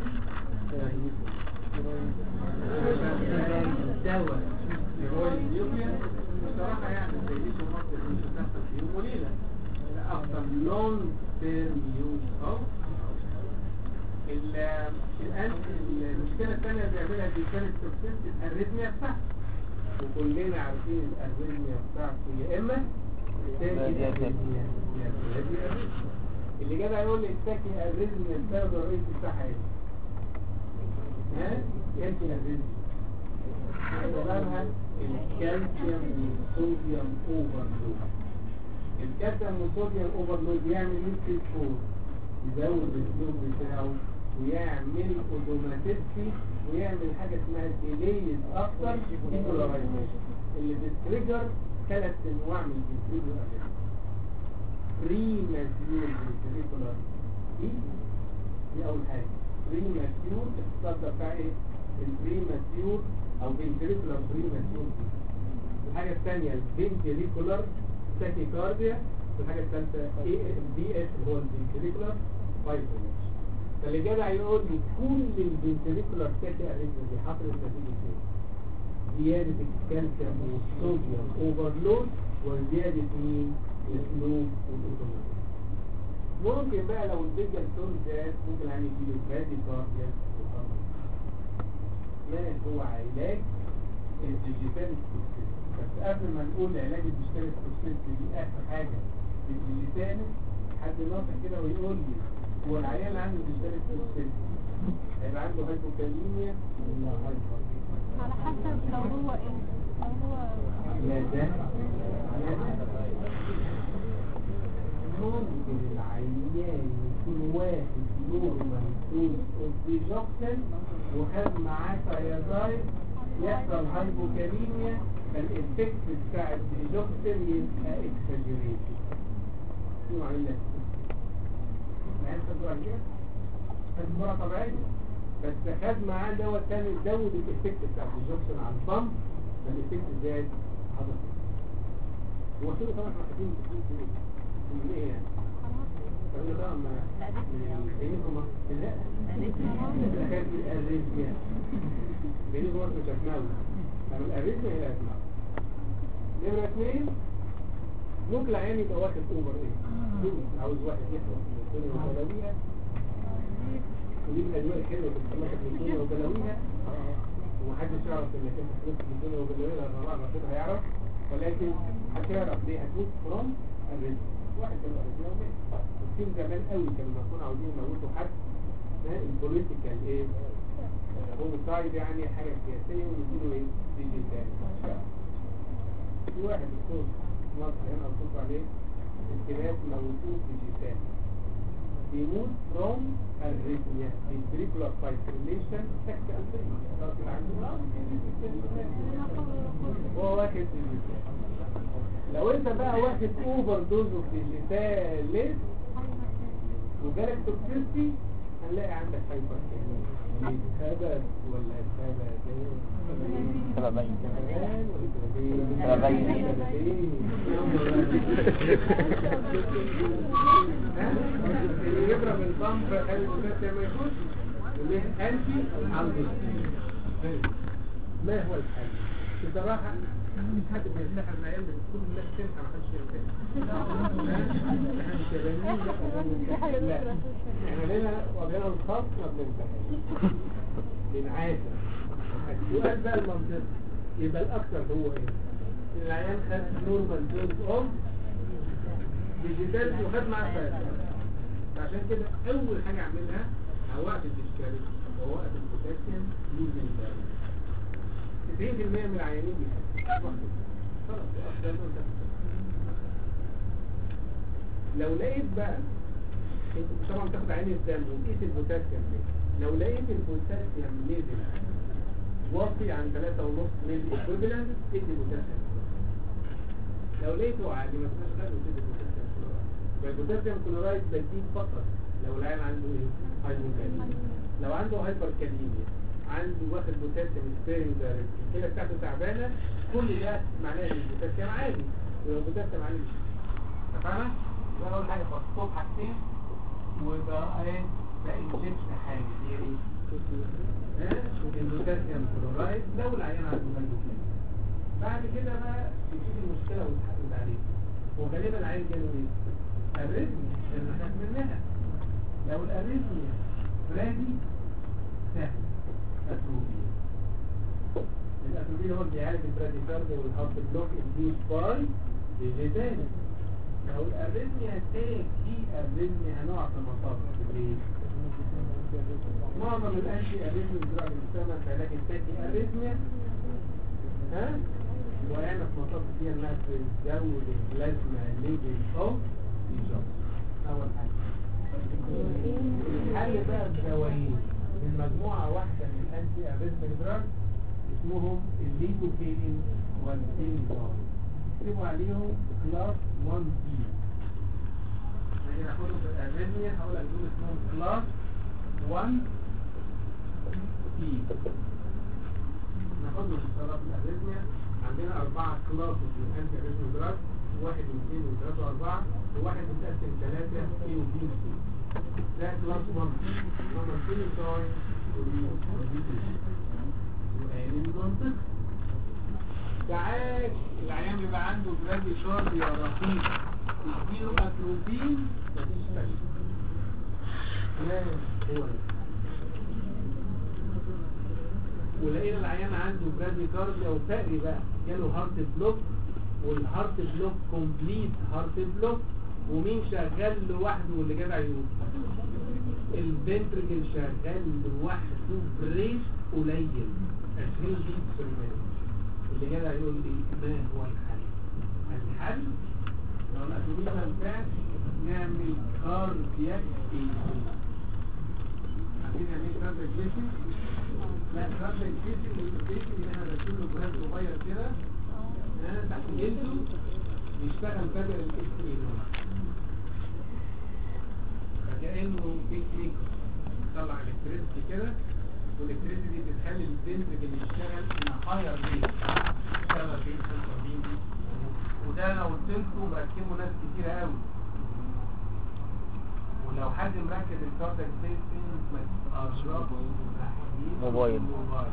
الدواء اللي هو النيوكليا بصراحة يعني زي دي في مصر مش هتحصل في يوم وليلة لا أكتر لونج تيرم يوز أوف الآن المشكلة الثانية اللي بيعملها دي كانت توكسيس الأريثميا بتاعته وكلنا عارفين الأريثميا بتاعته يا إما تاكي أريثميا يا تاكي أريثميا اللي جدع يقول لي التاكي أريثميا السبب الرئيسي بتاعها إيه؟ ها؟ تاكي أريثميا سببها الكالسيوم والصوديوم اوفرلود الكالسيوم والصوديوم اوفرلود يعمل ايه في الفور يزود السلوك بتاعه ويعمل اوتوماتيكي ويعمل حاجة اسمها ديليز اكتر ديبولارايزيشن اللي بتريجر ثلاث انواع من الفنتريكولار بري ماتيور فنتريكولار دي دي اول حاجة بري ماتيور الصدى بتاع ايه البري ماتيور او فنتريكولار بري ماتيور دي الحاجة الثانية الفنتريكولار تاكيكارديا والحاجة الثالثة اي بي اس اللي هو الفنتريكولار فايبريليشن فاللي جدع يقول لي كل الفنتريكولار تاكي اريزم دي حصلت نتيجة ايه؟ زيادة الكالسيوم والصوديوم اوفرلود وزيادة مين؟ السلوك والاوتوماتيك ممكن بقى لو الفيجن تون زاد ممكن يعني يجيله براديكارديا ما هو علاج الديجيتال توكسيس بس قبل ما نقول علاج الديجيتال توكسيس دي اخر حاجة الديجيتال حد ناطق كده ويقول لي هو العيان اللي عنده ديجيتال توكسيس هيبقى عنده هايبوكاليميا ولا هايبر على حسب لو هو ايه لو هو يا ده يا ده ممكن العيان يكون واحد نورمال دوز اوف ديجوكسن وخد معاه تايازايد يحصل هايبوكاليميا فالإفكت بتاع الديجوكسن يبقى اكسجريتد شو عامل لك؟ ما انت بتقول كده؟ تجربة طبيعية بس خد معاه دواء تاني زود الإفكت بتاع الديجوكسن على البامب فالإفكت زاد حضر هو كده طبعا احنا محتاجين نقول من ايه يعني؟ فقال بقى ما بينكم لا الأخير الأريزميا بينكم مش أسمعوا لما الأريزميا هي أسمعوا نمرة اثنين ممكن العيان يبقى واخد اوفر ايه؟ دوز عاوز واحد يخلص من الدنيا وبلاويها ودي من الأدوية الحلوة بتخلصك من الدنيا وبلاويها ومحدش يعرف انك انت خلصت من الدنيا وبلاويها لأن الله المفروض هيعرف ولكن هتعرف ليه هتموت فروم الرزق واحد كان الرزق ومات وكتير زمان قوي كانوا بيكونوا عاوزين يموتوا حد البوليتيكال ايه هوميسايد يعني حاجة سياسية ويديله ايه ديجيتال في واحد دكتور مصر هنا أصوص عليه الكناس موتوه ديجيتال بيموت فروم الريتميا الفريكولار فايبريليشن تكت أنتريا راجل عنده هو واخد ديجيتال لو انت بقى واخد اوفر دوز اوف ديجيتال وجالك توكسيستي هنلاقي عندك هايبر سبب ولا سببين سببين سببين سببين. اللي يضرب البامب خلي البوتاسيوم ما يخش له انتي الدوستيرون ما هو الحل؟ بصراحة مش حد بينتحر العيال من كل الناس تنفع ما حدش ينتحر احنا مش يابانيين لا لا احنا لنا وضعنا الخاص ما بننتحرش بنعافى السؤال بقى المنطقي يبقى الاكثر هو ايه؟ العيان خد نورمال دوز اوف ديجيتال وخد معاه فات عشان كده اول حاجه اعملها اوقف الديسكاريت ووقف البوتاسيوم يوزنج دايت 90% من العيانين بيحبوا خلاص أفضل من ده. لو لقيت بقى انت طبعا بتاخد عين الدم وتقيس البوتاسيوم ليه لو لقيت البوتاسيوم نزل واطي عن 3.5 مللي ايكويفالنت ادي بوتاسيوم لو لقيته عادي ما تبقاش غالي وتدي بوتاسيوم كلورايد يبقى البوتاسيوم كلورايد بديه فقط لو العيان عنده ايه هايبوكاليميا لو عنده هايبر كاليميا عنده واخد بوتاسيوم سبيرنج دايركت الكلى بتاعته تعبانه كل ده معناه ان البوتاسيوم عالي ولو البوتاسيوم عالي مش اتفقنا؟ يبقى اول حاجه بسطوب حاجتين وبقى ايه بقى انجكشن حاجه هي ايه؟ ها؟ البوتاسيوم كلورايد لو العيان عنده هايبوكاليميا بعد كده بقى تشوف المشكله وتحدد عليها وغالبا العيان جاله ايه؟ اريزميا اللي خاف منها لو الاريزميا رادي سهل اتروبيا الاتروبيا هو اللي بيعالج البراديكارديا والهارت بلوك انديوس باي ديجيتال لو الاريزميا تاج دي اريزميا هنقع في مصاب ليه؟ معظم الانتي اريزميا دراج بتستعمل في علاج التاكي اريزميا ها؟ وأنا في مصاب فيها انها تزود البلازما ليفل اوف ايجاب اول حاجه الحل بقى بدوايين من مجموعة واحدة من الانتي اريثميك دراج اسمهم الليدوكيين والتينيزون اكتبوا عليهم كلاس 1 بي يعني هاخدهم في الاريثميا هقول لك دول اسمهم كلاس 1 بي ناخدهم في صلاة الاريثميا عندنا أربعة كلاسز من الانتي اريثميك دراج واحد واثنين وثلاثة وأربعة وواحد متقسم ثلاثة A و B و C ده كلاس 1 نمبر 2 ساين سؤال المنطق ساعات العيان بيبقى عنده برادي شارب يا رقيق تديله اتروبين مفيش فايدة لا هو ده. ولقينا العيان عنده برادي كارد او فقري بقى جاله هارت بلوك والهارت بلوك كومبليت هارت بلوك ومين شغال لوحده واللي جاب عيون الفنترجل شغال لوحده بريش قليل 20 بيت في المية اللي جاب يقول لي ما هو الحل الحل لو الأسولين ما ينفعش نعمل كاردياك ايزو عارفين يعني ايه كاردياك ايزو؟ لا كاردياك ايزو الايزو اللي احنا راسمين له جهاز صغير كده ها، تحت جلده بيشتغل بدل الاس فكأنه تكنيك طلع الكتريسيتي كده والالكتريسيتي دي بتخلي الفنترج اللي يشتغل ان هاير ريت يشتغل في 45 دي وده انا قلت لكم مركبه ناس كتير قوي ولو حد مركب الكاردياك سيستم ما تقربش ناحية موبايل. الموبايل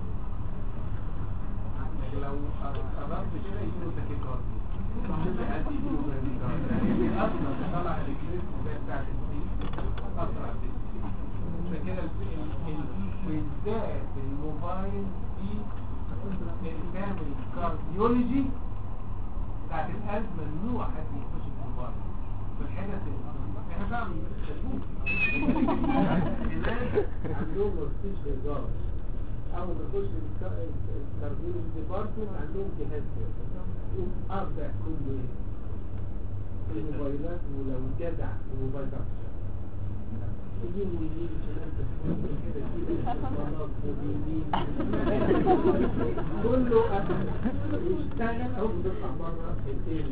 لكن لو قربت كده يجيله تاكيكارديا اصلا طلع الكريست بتاعت اسرع عشان كده بالذات الموبايل في الفاميلي كارديولوجي بتاعت القلب ممنوع حد يخش في الموبايل في الحتت اللي- احنا بقى بنشوف هناك عندهم مرتش هزار اول ما تخش الكارديولوجي ديبارتمنت عندهم جهاز كده يقوم ارجع كله ايه الموبايلات ولو جدع الموبايل ده يجيب ويجيب شمال تسليم كده يجيب الاسطوانات وبيجيب كله يشتغل او بتطلع بره التاني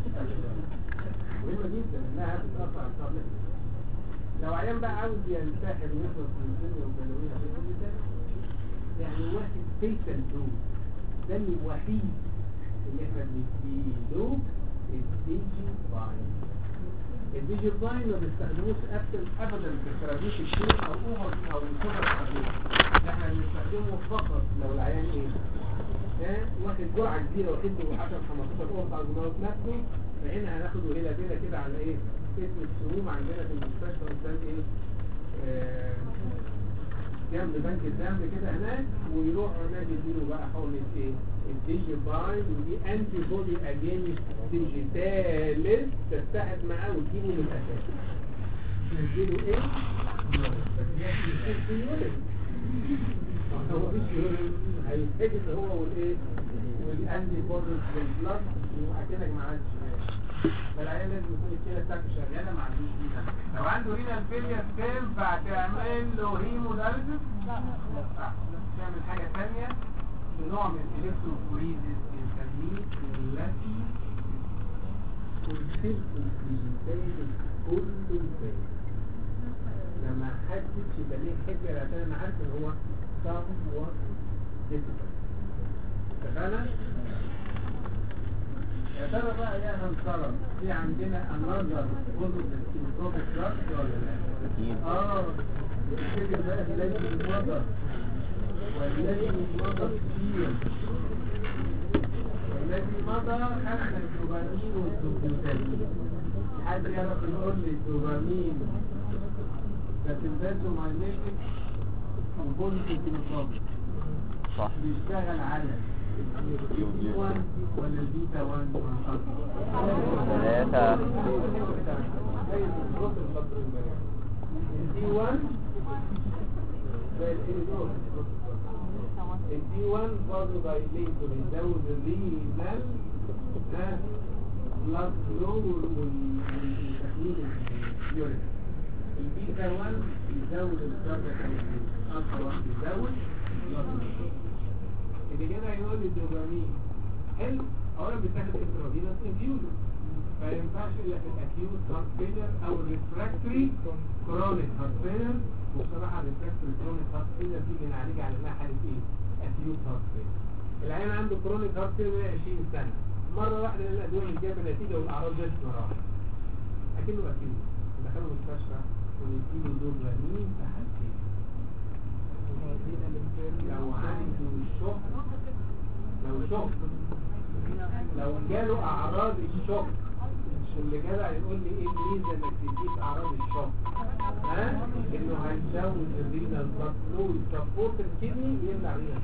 مهمة جدا انها بتأثر على الكارنيك لو عيان بقى عاوز ينتحر ويخلص من الدنيا وبلويها في كل ده يعني واحد فيتال دوز ده الوحيد اللي احنا بنديله الديجي باين الديجي باين ما بيستخدموش ابدا ابدا في الثيرابيوت الشيء او اوفر او سوبر ثيرابيوت احنا بنستخدمه فقط لو العيان ايه ها واخد جرعه كبيره واخد له 10 15 قرص على المرض نفسه فهنا هناخده هيلا بيلا كده على ايه اسم السموم عندنا في المستشفى قدام ايه آه، جنب بنك الدم كده هناك ويروح هناك يديله بقى حقنة ايه الديجي باين ودي انتي بودي اجينست ديجيتالس تتحد معاه وتجيبه من الاساس تديله ايه؟ بس ده مش في الولد هو مش يورين هيتحجز هو والايه والانتي بودي بالبلس واكنك ما عادش فالعيال لازم يكون الكلى بتاعته شغاله ما عندوش رينا لو عنده رينا فيلير تنفع تعمل له هيموداليسيس لا تعمل حاجه ثانيه بنوع من الالكتروفوريزيس بنسميه التي تلفل الديجيتال كله الباقي لما حدش يبقى ليه حجه عشان انا عارف ان هو somewhat difficult اتفقنا؟ يا ترى بقى يا هنصرف في عندنا انظر جزء الكيميكروبيك دراكس ولا لا؟ أكيد. اه الفكر بقى الذي المضر والذي مضى كتير والذي مضى خدنا الدوبامين والدوبامين حد يعرف يقول لي الدوبامين ده تنباتوا مايليتك وبوليتك الكيميكروبيك صح بيشتغل على البي 1 ولا البيتا 1 ثلاثة البي 1 زي الإيزول البي 1 برضه دايليتور يزود الرينال ها بلاد فلو والتكميل اليورين البيتا 1 يزود الكاربون الفا 1 يزود البلاد فلو اللي كده هيقول لي الدوبامين حلو اولا بتاخد انترافينوس انفيوجن فما ينفعش الا في الاكيوت هارت فيلر او الريفراكتوري كرونيك هارت فيلر وبصراحه الريفراكتوري كرونيك هارت فيلر دي بنعالج على انها حاله ايه؟ اكيوت هارت فيلر العيان عنده كرونيك هارت فيلر 20 سنه مره واحده الادويه اللي جايبه نتيجه والاعراض جت مره واحده اكنه اكيوت دخلوا المستشفى ونديله دوبامين في حالتين لو عنده شوك لو شوك لو جاله اعراض الشوك مش اللي جدع يقول لي ايه الميزه انك تديك اعراض الشوك ها انه هيزود الرينال بلاد فلو يسبورت الكدني يمنع رينال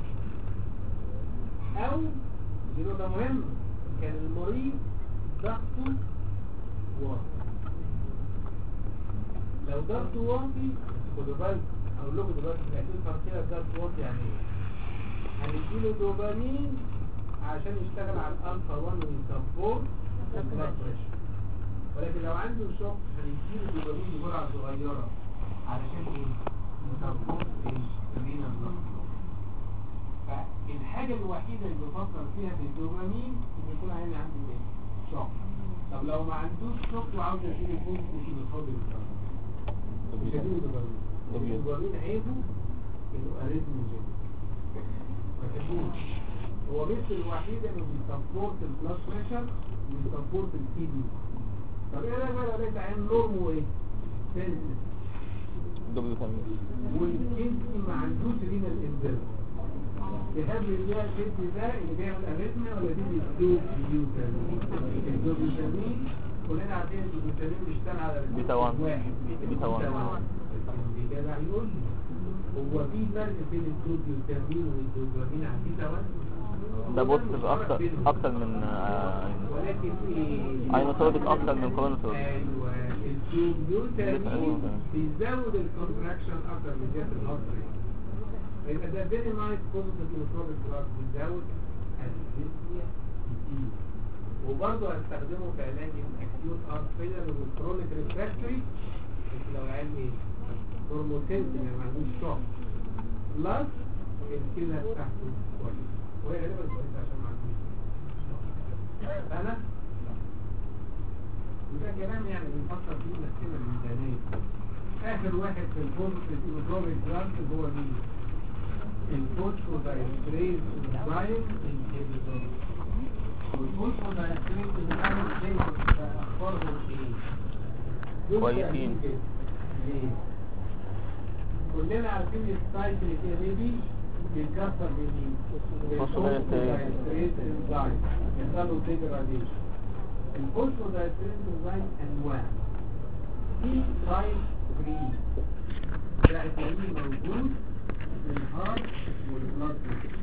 او دي نقطه مهمه كان المريض ضغطه واطي لو ضغطه واطي خدوا بالكم اقول لكم دلوقتي في الاكيد فرقيه ضغط واطي يعني ايه هنديله دوبامين عشان يشتغل على الالفا 1 ويسبورت البلاد بريشر ولكن لو عنده شوك هنديله دوبامين بجرعه صغيره علشان ايه؟ يسبورت الرينال بلاد فالحاجه الوحيده اللي بفكر فيها بالدوبامين ان يكون عيني عنده ايه؟ شوك طب لو ما عندوش شوك وعاوز اديله بوست كيميكال مش هديله دوبامين الدوبامين عيبه انه اريثموجين ما تحبوش هو بس الوحيد انه بيسبورت البلاد بريشر وبيسبورت الكيدني طب ايه رايك بقى لو لقيت عين نورم وايه؟ سنسس دبل ثمانية والكيدني ما عندوش رينال انزيم تحب اللي الكيدني ده اللي بيعمل اريثميا ولا دي بيدوب بيوتامين الدوب بيوتامين كلنا عارفين ان البيوتامين بيشتغل على بيتا وان. واحد بيتا وان. جدع يقول لي هو في فرق بين الدوبيوتامين والدوبامين على البيتا 1 ده بص اكتر اكتر من ولكن ايه اينوتروبيك اكتر من كورونوتروبيك ايوه الدوبيوتامين بيزود الكونتراكشن اكتر من جهه الهارت يبقى ده فيري نايس بوزيتيف نيوتروبيك دراج بيزود الديسنيا كتير وبرضه هستخدمه في علاج الاكيوت هارت فيلر والكرونيك ريفراكتوري بس لو عيان ايه هرموتنسي يعني ما عندوش شوك بلس الكلى بتاعته كويس وهي غالبا كويسه عشان ما عندوش شوك انا وده كلام يعني بنفكر فيه نفسنا من زمان اخر واحد في البروبيك دراجز هو مين الفوسفودايستريز انزايم انهبيتور والفوسفودايستريز انزايم زي اخبارهم ايه دول كويسين. كده. ليه؟ كلنا عارفين السايكل اي بي بيتكسر بمين؟ Phosphodiesterase. انزايم يحصل له ديجراديشن الفوسفودايستريز انزايم انواع في تايب 3 ده هتلاقيه موجود في الهارت والبلاد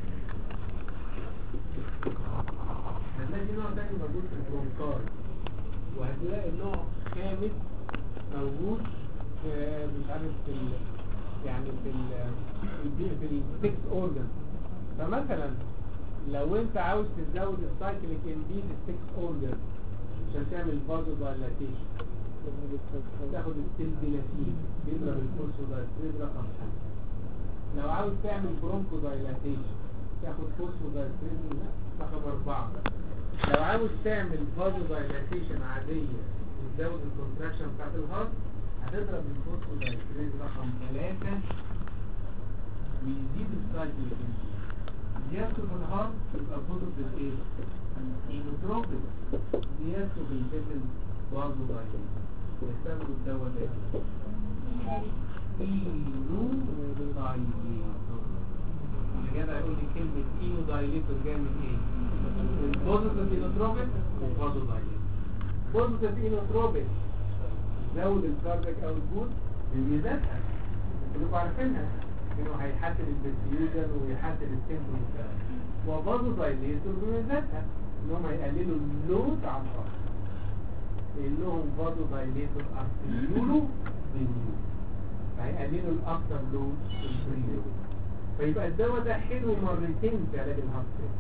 هتلاقي نوع تاني موجود في البرونكار وهتلاقي نوع خامس موجود في مش عارف في ال يعني في ال في السكس اورجان فمثلا لو انت عاوز تزود السايكليك انبيد السكس اورجان عشان تعمل فازو دايلاتيشن تاخد السلبيلاتين بيضرب الفوسفودايستريز رقم 5 لو عاوز تعمل برونكو دايلاتيشن تاخد فوسفودايستريز رقم 4 لو عاوز تعمل فازو دايلاتيشن عادية وتزود الكونتراكشن بتاعت الهارت هتضرب الفوسفودايستريز رقم 3 ويزيد السايكليك انبيد زيادته في الهارت يبقى بوزيتيف ايه؟ اينوتروبيك زيادته في الجسم برضه ضعيف يستخدموا الدواء ده اينو دايليتور اللي جدع يقول لي كلمة اينو دايليتور جاية من ايه؟ بوزيتيف اينوتروبيك وبازو دايليتور بوزيتيف اينوتروبيك زود الكاردياك اوتبوت بميزاتها كلكم عارفينها انه هيحسن البرفيوجن ويحسن السيمبتوم وبرضه دايليتور بميزاتها انهم هيقللوا اللود على الارض لانهم برضه دايليتور ارتيولو بالنيو فهيقللوا الافتر لود البريلود فيبقى الدواء ده حلو مرتين في علاج الهارت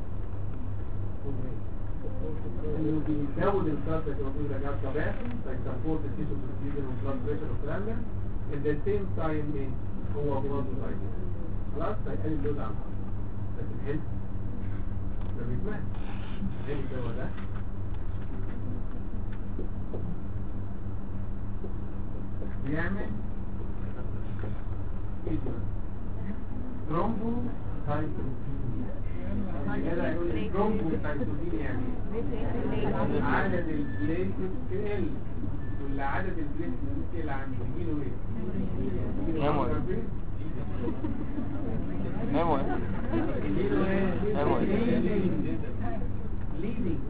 انه بيزود الكارت المفروض رجعت طبيعي فيسبورت التيشو برفيوجن والبلاد بريشر والكلام ده at the same time ايه هو برضه دايليتور خلاص هيقلل اللود على الهارت بس الحلو ده بيتمات زي الدواء ده بيعمل ايه ده ترومبو سايتوكينيا كده يقول لي ترومبو سايتوكينيا يعني إيه؟ عدد البليتس تقل ولا عدد البليتس تقل عن يجيله ايه؟ نعم. نعم. يجيله ايه؟ نعم. ليدنج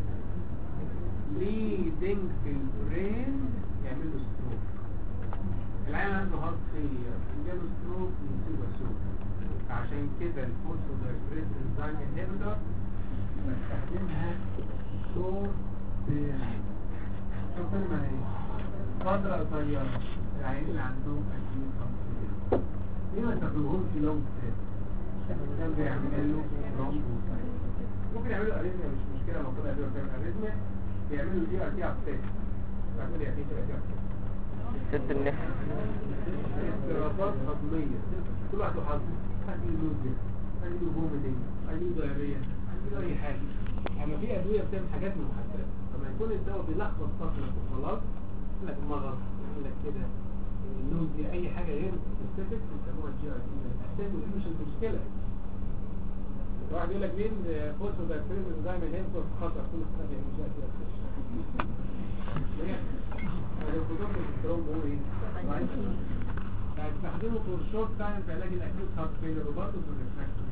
ليدنج في البرين يعمل له ستروك العيان عنده هارت فيلير جاله ستروك يصيبه سوق عشان كده الفوسفودايستريس انزيم انهبيتور بستخدمها شورت تيرم شورت تيرم يعني ايه؟ فترة قصيرة العيانين اللي عندهم اكيد هارت فيلير ليه ما تاخدوهمش لونج تيرم؟ كان بيعمل له ترومبوسايت ممكن يعملوا اريزميا مش مشكله المفروض يعملوا تعمل اريزميا يعملوا دي ار تي ابتيك يعملوا يعني ايه دي ار تي سد النفس اضطرابات هضميه كل واحد له حظ عنده لوزيا عنده فوميتنج عنده دايريا عنده اي حاجه اما في ادويه بتعمل حاجات محدده لما يكون الدواء بيلخبط طاقتك وخلاص يقول لك مرض يقول لك كده لوزيا اي حاجه غير سبيسيفيك بيسموها جي ار تي الاساس ودي مش المشكله واحد يقول لك مين فوسفو دايستريز انزيم انهبيتور خطر كل حاجه مش عارف الخطوط الكترون هو ايه؟ هتستخدمه في الشورت تايم في علاج الاكيوت هارت فيلر وبرضه في الريفراكتوري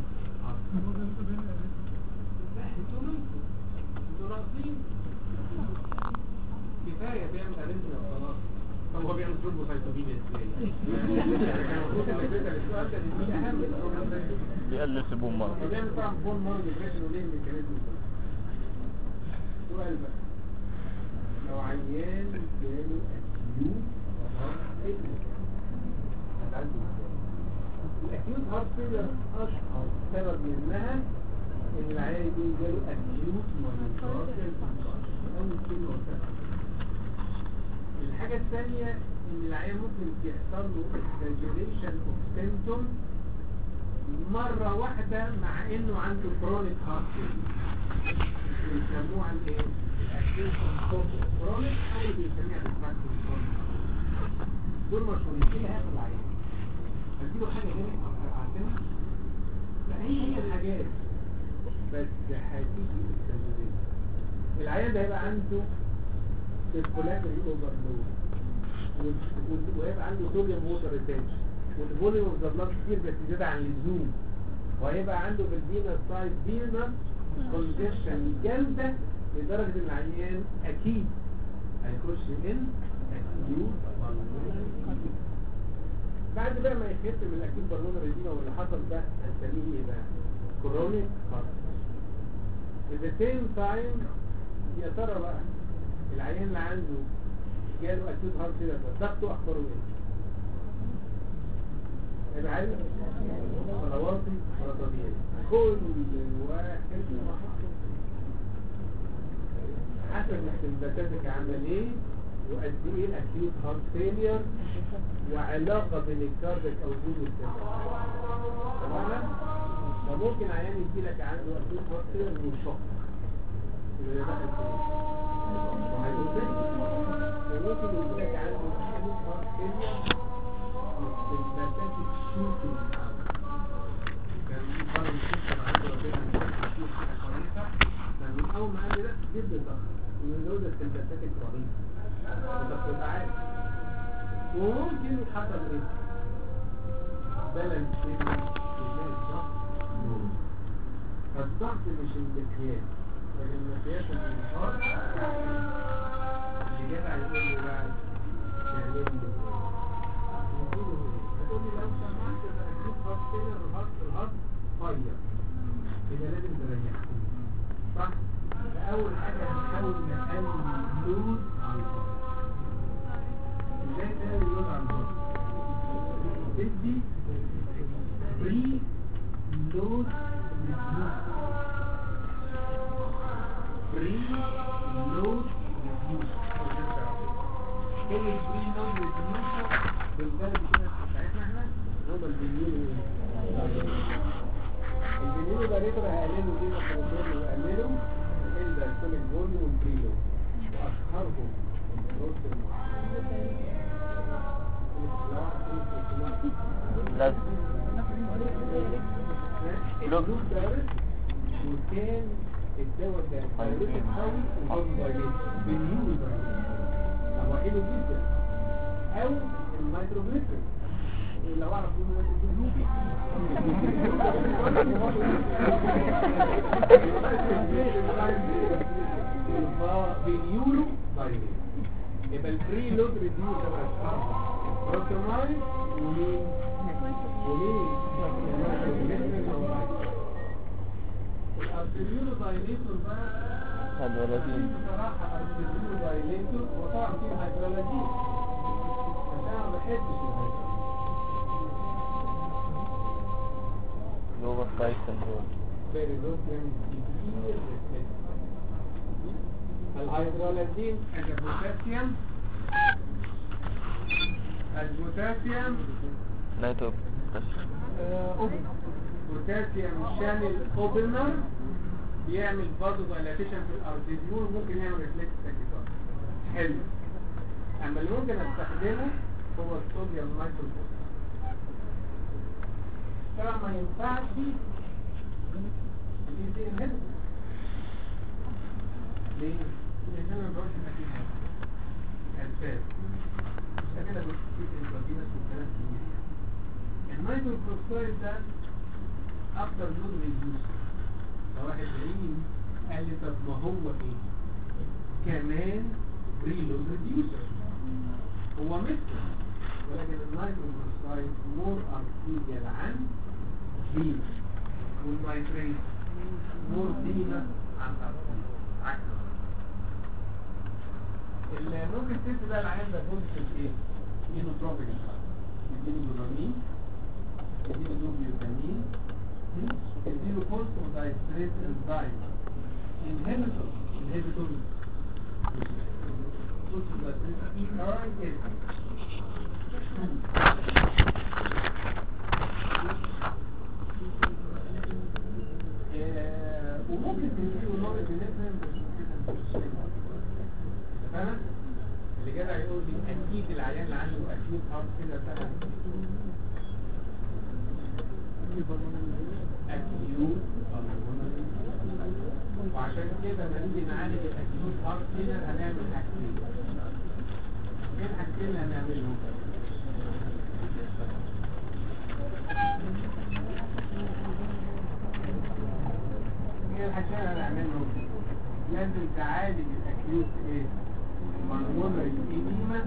لا انتوا مالكم انتوا ناقصين كفايه بيعمل اريزميا وخلاص طب هو بيعمل ترومبوسايتوبينيا ازاي؟ يعني كان المفروض انك تسال السؤال ده دي اهم الترومبوسايتوبينيا بيقلل سبون مرض فبيعمل طبعا بون مارو ديبريشن وليه الميكانيزم ده سؤال بقى لو عيان جاله اكيوت هارت فيلر هتعالجه ازاي؟ الاكيوت هارت فيلر اشهر سبب منها ان العيان يكون جاله اكيوت مايوكارديال اول كلمه قلتها الحاجه الثانيه ان العيان ممكن يحصل له exaggeration of symptoms مرة واحدة مع انه عنده كرونيك هارت بيسموها الايه؟ الاكيوت كرونيك او بيسميها الفاكتور كرونيك دول مشهورين ايه هذا العيان؟ هديله حاجة غير عارفينها؟ لا هي هي الحاجات بس هتيجي التمرين العيان ده هيبقى عنده سيركولاتري اوفرلود وهيبقى عنده صوديوم ووتر ريتنشن والفوليوم اوف ذا بلاد كتير بس زيادة عن اللزوم وهيبقى عنده في الفينا سايد فينا كونجكشن جامدة لدرجة ان العيان اكيد هيخش من اكيوت بعد بقى ما يخف من الاكيوت بالمونر ريديما واللي حصل ده هنسميه ايه بقى؟ كرونيك هارت at the same time يا ترى بقى العيان اللي عنده جاله اكيوت هارت فيلر ضغطه اخباره ايه؟ هيبقى عالي ولا واطي ولا طبيعي كل واحد حسب احتمالاتك عامل ايه وقد ايه اكيوت هارت فيلير وعلاقة بين الكارديك او دون تمام فممكن عيان يجي لك عنده اكيوت هارت فيلير وشوك يبقى ده دخل وهيدوسك وممكن يجي لك عنده اكيوت هارت فيلير واستماتات الشوكي كان مرة الشوكي عنده ربنا يشوف فيها كويسة كان من اول ما قال لي لا جدا ضغط من دول الاستماتات الرهيبة وضغط عالي وممكن حصل ايه بالانس بين الضغط فالضغط مش المقياس لكن المقياس الانهار اللي جدع يقول لي بقى تعمل لي هتقول لي لو سمحت ده اكيد هارت فيلر الهارت الهارت فاير يبقى لازم تريح صح؟ فأول حاجة هنحاول نقلل اللود على الهارت ازاي تقلل اللود على الهارت؟ تدي بري لود بري لود ريديوس كلمة بري لود ريديوس بالبلد كده بتاعتنا احنا هو البنيون البنيون ده نقدر هقلله دي مخرجون وقلله الا كل الفوليوم والبريلو واشهرهم الروس لازم اللوب دارس وكان الدواء ده دايرته قوي وجوز دايرته بنيون دايرته هو حلو جدا او النيتروجليسرين لو اعرف مين بنيولو دايرته يبقى الفري لود ريديوس بروتونايز ومين ومين الارتريولو دايليتور بقى هيدرولازين بصراحة الارتريولو دايليتور وطبعا فيه هيدرولازين بس انا ما بحبش الهيدرولازين لوبر فايت سندروم بيريدوكيوم كتير الهيدرولازين البوتاسيوم البوتاسيوم نايتو بوتاسيوم شامل اوبنر بيعمل برضه دايلاتيشن في الارتيزيول ممكن يعمل ريفلكس تاكيكارد حلو اما اللي ممكن استخدمه هو الصوديوم نايتروفوس طبعا ما ينفعش الايزي انهبيتور ليه؟ لان انا ما بقولش اكيد اساس مش كده بتكتب الانترفينس والكلام كتير النيتروكلوكسيد ده اكتر لود ريديوس فواحد بعيد قال لي طب ما هو ايه كمان ريلود ريديوسر هو مثل ولكن النيتروكلوكسيد مور ارتيريال عن دي والنيتريت مور دينا عن ارتيريال عكس اللي ممكن تدي بقى العيان ده بوزيتيف ايه؟ اينوتروبيك يديله جلامين يديله دوبيوتامين يديله فوسفودايستريت انزايم انهبيتور انهبيتور فوسفودايستريت اي ار اس وممكن تديله نوع ابنفرين بس فاهم؟ اللي جدع يقول لي اكيد العيان اللي عنده اكيد هارت كده سهل اكيوت وعشان كده لما نيجي نعالج الاكيوت هارت فيلر هنعمل حاجتين ايه الحاجتين اللي هنعملهم ايه الحاجتين اللي هنعملهم لازم تعالج الاكيوت ايه بالمونري ايديما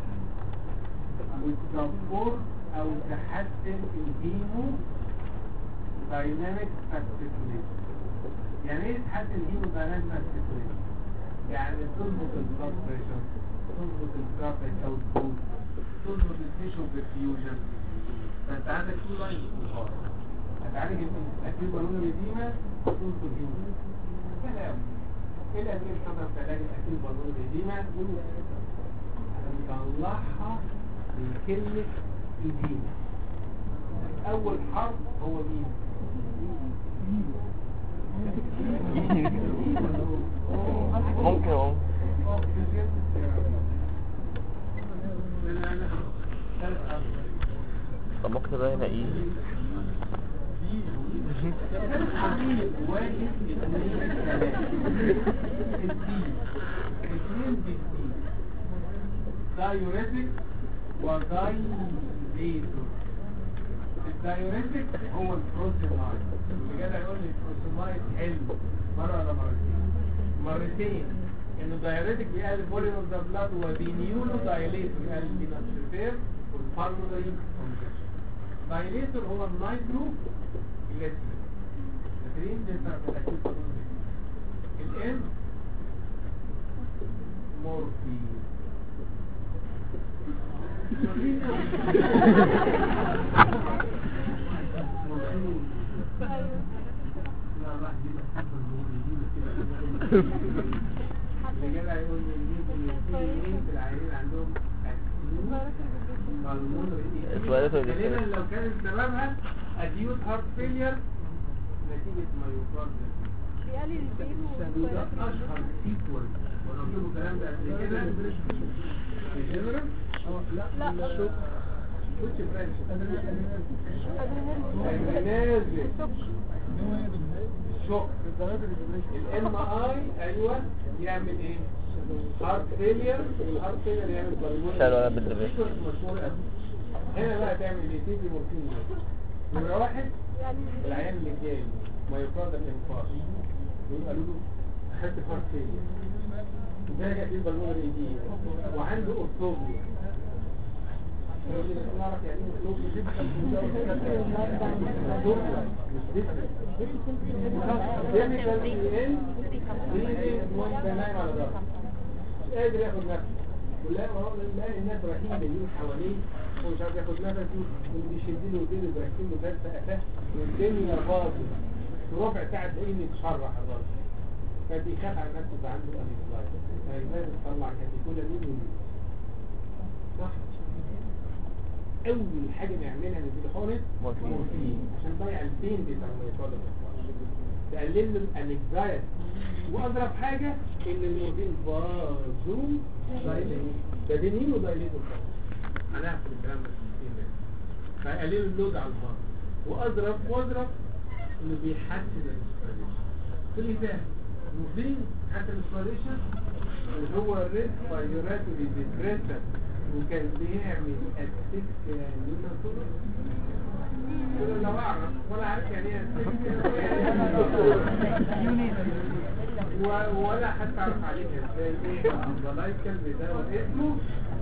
وتدبر او تحسن الهيمو دايناميك سيركيوليشن يعني ايه تحسن الهيمو دايناميك سيركيوليشن يعني تظبط البلاد بريشر تظبط الكاربك اوتبوت تظبط التيشو برفيوجن فانت عندك تو لاينز في الهارت هتعالج الاكيوت بالمونري ايديما وتظبط الهيمو كلام ايه الادويه اللي بتستخدم في علاج الاكيوت بالمونري ايديما هنطلعها من كلمة إيدينا أول حرف هو مين؟ ممكن اهو أوكسجين لا لا لا ثالث حرف طب ممكن تبقى هنا ايه واحد اثنين ثلاثة الدين اثنين بالدين دايوريتك ودايليتور الدايوريتك هو البروسيمايد اللي جاي يقول لي البروسيمايد حلو مرة ولا مرتين مرتين انه دايوريتك بيقلل فوليوم اوف ذا بلاد وبينيولو دايليتور بيقلل الفينوسفير والبالمونري كونجكشن دايليتور هو النايترو جليسرين فاكرين ده بتاع الاكيد بالمونري الام مورفين الرجاله هيقول لي مين في العيانين عندهم الفيروس اللي غالبا لو كانت سببها acute heart failure نتيجة مايوكارديال بيقلل البيبي وده اشهر سيكوال وانا قلت لكم الكلام ده قبل كده في جنرال لا which branch ادرينالين نازل شوك الام اي ايوه يعمل ايه هارت فيلير الهارت فيلير يعمل بالمونري شال ولا بالدبس. مشهور قوي هنا بقى تعمل ايه تيجي مورفين نمرة واحد يعني العيان اللي جاي مايوكاردال انفاركت يقولوا قالوا له اخدت هارت فيلير ده جاي فيه بالمونري دي وعنده اورثوبيا يقول لي بس نعرف يعني ايه اورثوبيا مش قادر ياخد نفسه ولا لا الناس رايحين جايين حواليه ومش عارف ياخد نفسه واللي بيشد له ايديه وبيركب له ثلاث قفاه والدنيا باظت في ربع ساعه تلاقيه متشرح الراجل فبيخاف على نفسه ده عنده انكزايتي فلازم تطلع كاتيكولا مين ومين صح اول حاجه نعملها نديله حقنه مورفين. مورفين عشان نضيع البين بتاع الميوكاردال تقلل له الانكزايتي واضرب حاجه ان المورفين بازو ده بنين ودايليتور هنعرف الكلام ده في الدين فيقللوا اللود على الفار واضرب واضرب انه بيحسن الاسبريشن كل ده مورفين حتى الاسبريشن اللي هو الريد بايوراتوري ديبريشن وكان بيعمل اسيك نيوترون كل لو اعرف ولا عارف يعني ايه و- ولا حتى اعرف عليك ازاي ايه الامبلايكال بدواء اسمه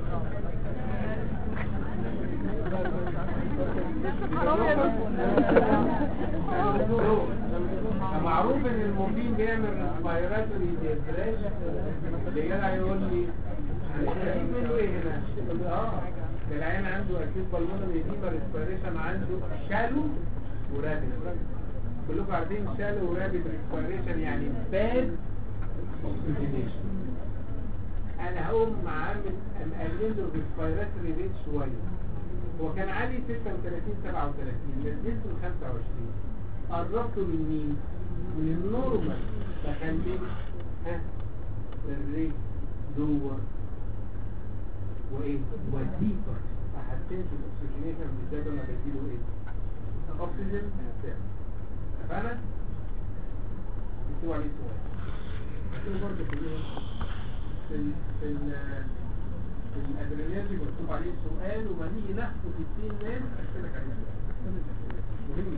معروف ان المورفين بيعمل ريسبيراتوري ديبريشن اللي جدع يقول لي بيقول له ايه هنا يقول لي اه ده العيان عنده اكيد بالمونري ديما ريسبيريشن عنده شالو ورابد كلكم عارفين شالو ورابد ريسبيريشن يعني باد اوكسجينيشن انا هقوم عامل مقلل له الريسبيراتوري ريت شويه هو كان عالي 36 37 نزلته ل 25 قربته من مين؟ من النورمال فخليه ها الريت لور وايه؟ وديبر فحسنت الاكسجينيشن بالذات لما بديله ايه؟ اكسجين اتفقنا؟ اكتبوا عليه سؤال اكتبوا برضه في الايه؟ في ال في ال الادرينالين مكتوب عليه سؤال وما نيجي نحكي في التين نام هشترك عليه مهم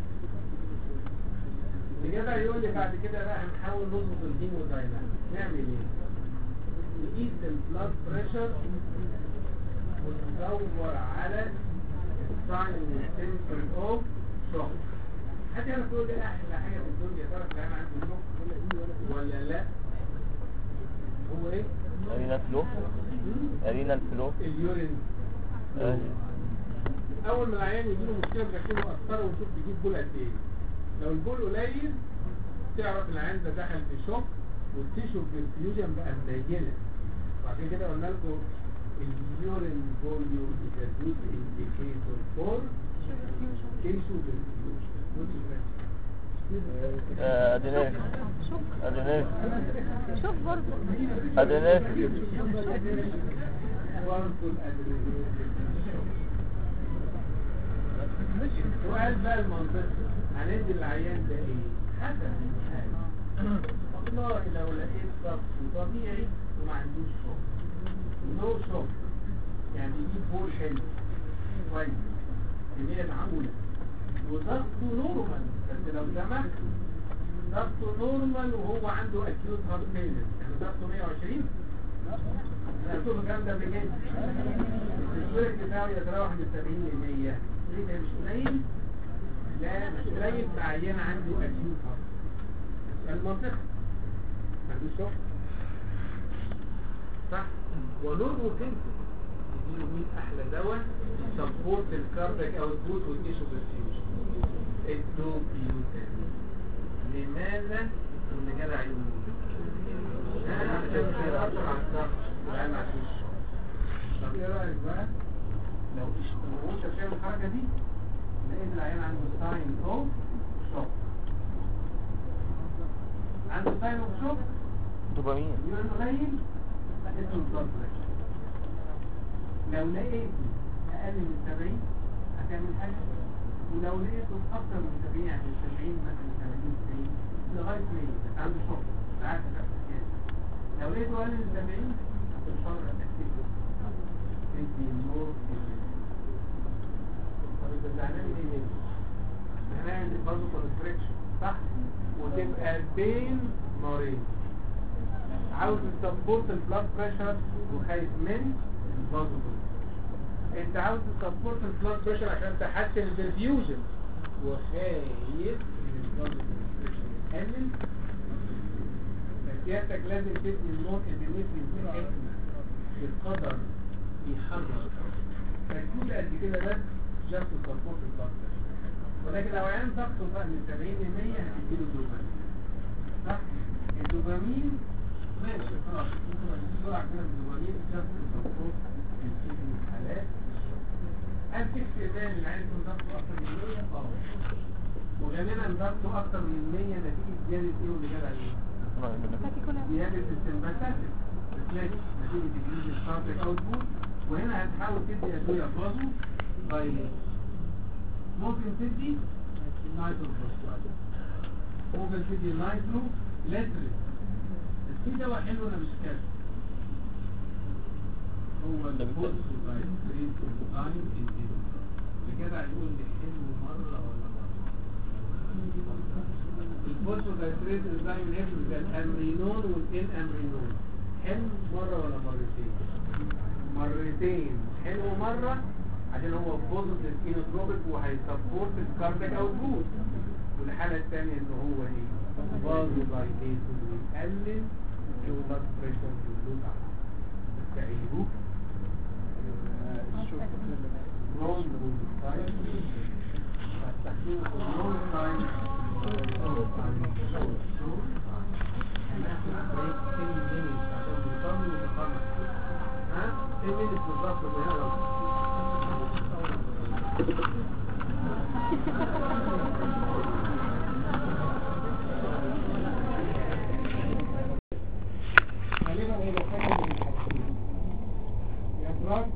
الإجابة يقول لي بعد كده بقى هنحاول نظبط الهيموداينامكس نعمل ايه؟ نقيس البلاد بريشر وندور على الساين سيمبل اوف شوك حد يعرف يقول لي احلى حاجه في الدنيا تعرف العيان عنده شوك ولا لا؟ هو ايه؟ ارينا الفلو ارينا الفلو اليورين آه. اول ما العيان يجي له مشكله بنركبه قسطره ونشوف بيجيب بول قد ايه لو البول قليل تعرف العيان ده دخل في شوك والتيشو بالفيوجن بقى منيله وعشان كده قلنا لكم اليورين فوليوم is a good indicator for tissue بالفيوجن which is best. آه، ادينير ادينير شوف برضه ادينير برضه الادرينالين سؤال بقى المنطقي هندي العيان ده ايه؟ حسب الحالة والله لو لقيت ضغط طبيعي وما عندوش شوك نو شوك يعني يجيب بول حلو كويس كمية معقولة وضغطه نورمال بس لو سمحت ضغطه نورمال وهو عنده اكيوت هارت فيلر يعني ضغطه 120 انا قلت له الكلام ده قبل كده السورك بتاعه يتراوح من 70 ل 100 ليه ده مش قليل؟ لا مش قليل في عيان عنده اكيوت هارت المنطقة ما عندوش شغل صح ونورمال كنسل يديله مين احلى دواء سبورت الكاردياك اوتبوت والتيشو بالفيوجن الدوبيوتامين لماذا؟ اللي جدع يقول انا عشان مش هيأثر على الضغط لا ما فيش طب ايه رايك بقى لو اشتغلوا انت بتعمل الحركه دي لقيت العيان عنده ساين اوف شوك عنده ساين اوف شوك دوبامين يبقى قليل اسمه البلاد بريشر لو لقيت اقل من 70 هتعمل حاجه ولو لقيته اكتر من 70 يعني 70 مثلا 80 90 لغايه 100 بس عنده شوك ساعات بتحصل لو لقيته اقل من 70 هتضطر تكتبه تدي نور طب انت زعلان ليه منه؟ هنعمل برضه كونستريكشن صح؟ وتبقى بين نارين عاوز تسبورت البلاد بريشر وخايف من الفازو انت عاوز تسبورت البلاد بريشر عشان تحسن البرفيوجن وخايف من الفازو يقلل فسيادتك لازم تدي النوت ابنفرين بحكمة بالقدر بيحرك فالكود قد كده بس جاست سبورت البلاد بريشر ولكن لو عيان ضغطه بقى من 70 ل 100 هتديله دوبامين صح؟ الدوبامين ماشي خلاص ممكن اديك جرعه كده من الدوبامين جاست سبورت في الحالات هل في استئذان العيان يكون ضغطه اكتر من 100 اه وغالبا ضغطه اكتر من 100 نتيجه زياده ايه واللي جاب عليه زياده السمباتاتيك ريفلكس نتيجه تجديد الكاردياك اوتبوت وهنا هتحاول تدي ادويه بازو دايليت ممكن تدي نايترو فوسفات ممكن تدي نايترو لتريك بس في دواء حلو انا مش كاتبه هو الفوسفورايد تايم انتيدو كده هيقول لي حلو مره ولا مره الفوسفورايد تايم انتيدو ده الامرينون والان امرينون حلو مره ولا مرتين مرتين حلو مره عشان هو بوزيتيف اينوتروبيك وهيسبورت الكاردياك اوتبوت والحاله الثانيه ان هو ايه بازو دايليتور ويقلل البلاد بريشر واللود تعيدوه نون بوليسايد فاستخدموا البوليسايد هناخد بريك 10 minutes عشان نطمن ونخلص ها 10 minutes بالظبط من هنا لو غالبا هيبقى حاجه من الحاجتين يا دراج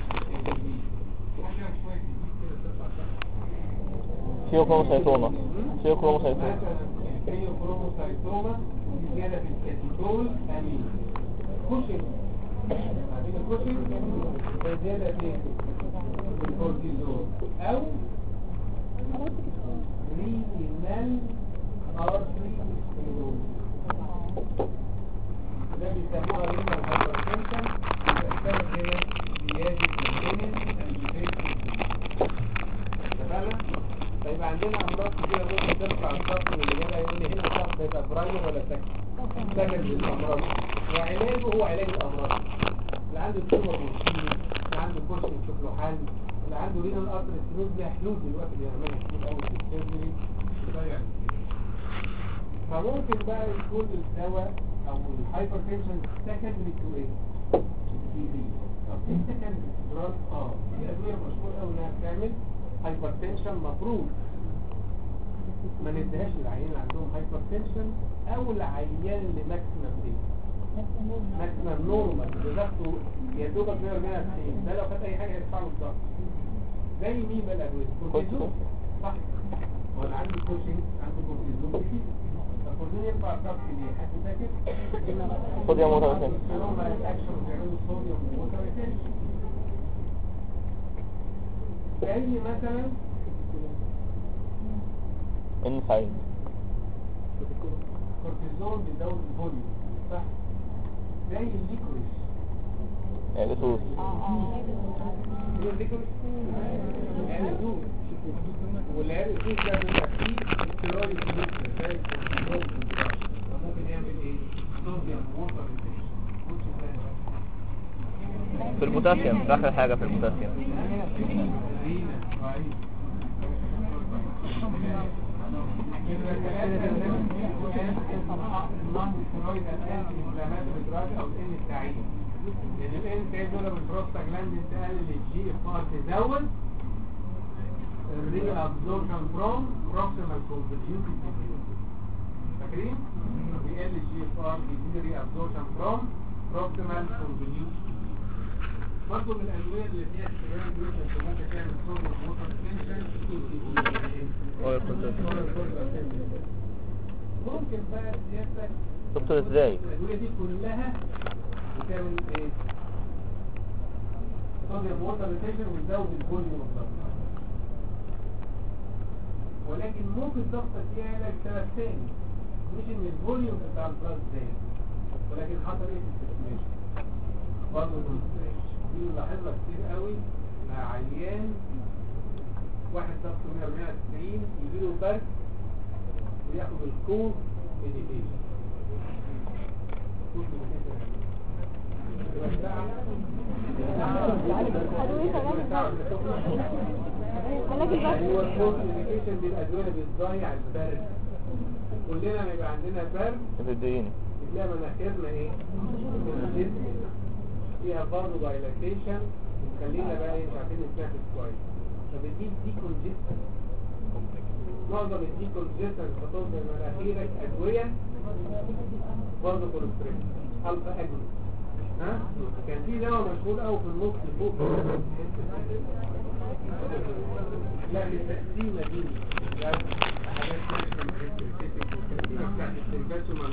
حاجه شويه جديد كده تطلع صح سيوكروموسايتوما سيوكروموسايتوما مثلا الكريوكروموسايتوما ودي زياده في الكاتيكول امين خش عارفين الكوشنج ده زيادة فين؟ في الكورتيزون أو رينال ارتري ستينوز ده بيسموها رينال هايبرتنشن بتحتاج هنا زيادة الدنيا اتفقنا؟ فيبقى عندنا امراض كتيرة ممكن ترفع الضغط واللي جاي يقول لي هنا الضغط هيبقى برايمر ولا سكن؟ سكن للامراض وعلاجه هو علاج الامراض اللي عنده تيومر مشكلة اللي عنده كورس نشوف له حل اللي عنده رينال ارتر ستينوز ليها حلول دلوقتي بيعملها كتير قوي في السيرجري بتضيع فممكن بقى يكون الدواء او الهايبرتنشن سكندري تو ايه؟ تي بي طب ايه سكندري دراج اه في ادويه مشهور قوي انها بتعمل هايبرتنشن مفروض ما نديهاش للعيان اللي عندهم هايبرتنشن او العيان اللي ماكسيمم ايه؟ ماكسيمم نورمال ضغطه يا دوبك 190 ده لو خد اي حاجه يرفع له الضغط زي مين بقى الادويه؟ كورتيزون صح ولا عنده كوشنج عنده كورتيزون كتير الكورتيزون يرفع الضغط ليه؟ حد فاكر؟ صوديوم ووتر ريتنشن. الكورتيزون بقى الاكشن بيعملوا صوديوم ووتر ريتنشن زي مثلا ان سعيد كورتيزون بيزود الفوليوم صح؟ زي الليكوريش الاسوس هي الليكوريش يعني زود والعيال الزوج ده بيبقى فيه استيرويد كتير زي الكورتيزون ممكن يعمل ايه؟ صوديوم ووتر ريتنشن في البوتاسيوم في اخر حاجة في البوتاسيوم لان الان دول بالبروستاجلاندين تقلل الجي اف ار تزود الري ابزوربشن فروم بروكسيمال كونفوليوتد فاكرين؟ بيقل الجي اف ار بيزيد الري ابزوربشن فروم بروكسيمال كونفوليوتد برضه من الادويه اللي فيها استخدام جلوكوز ممكن تعمل صوديوم ووتر تنشن ممكن بقى سيادتك دكتور ازاي الادويه دي كلها بتعمل ايه؟ صوديوم ووتر تنشن وتزود الفوليوم الضغط ولكن ممكن ضغطك يعلى سبب تاني مش ان الفوليوم بتاع البلاد زاد ولكن حصل ايه في السيركيليشن برضه كونسنتريشن دي بلاحظها كتير قوي مع عيان واحد ضغطه 190 يجي له برد وياخد الكور ميديتيشن علاج هو البطن الكور ميديتيشن دي الادويه اللي بتضيع البرد كلنا لما يبقى عندنا برد بتديني بتلاقي مناخيرنا ايه؟ congested. فيها برضه دايلاتيشن وتخلينا بقى ايه مش عارفين نتنفس كويس فبتجيب دي كونجستن معظم الدي كونجستن بتحطهم في مناخيرك ادويه برضه كوليسترول الفا اجل ها كان في دواء مشهور قوي في النص فوق لا للتقسيمه دي يعني حاجات بتاعت السيرفاتو مع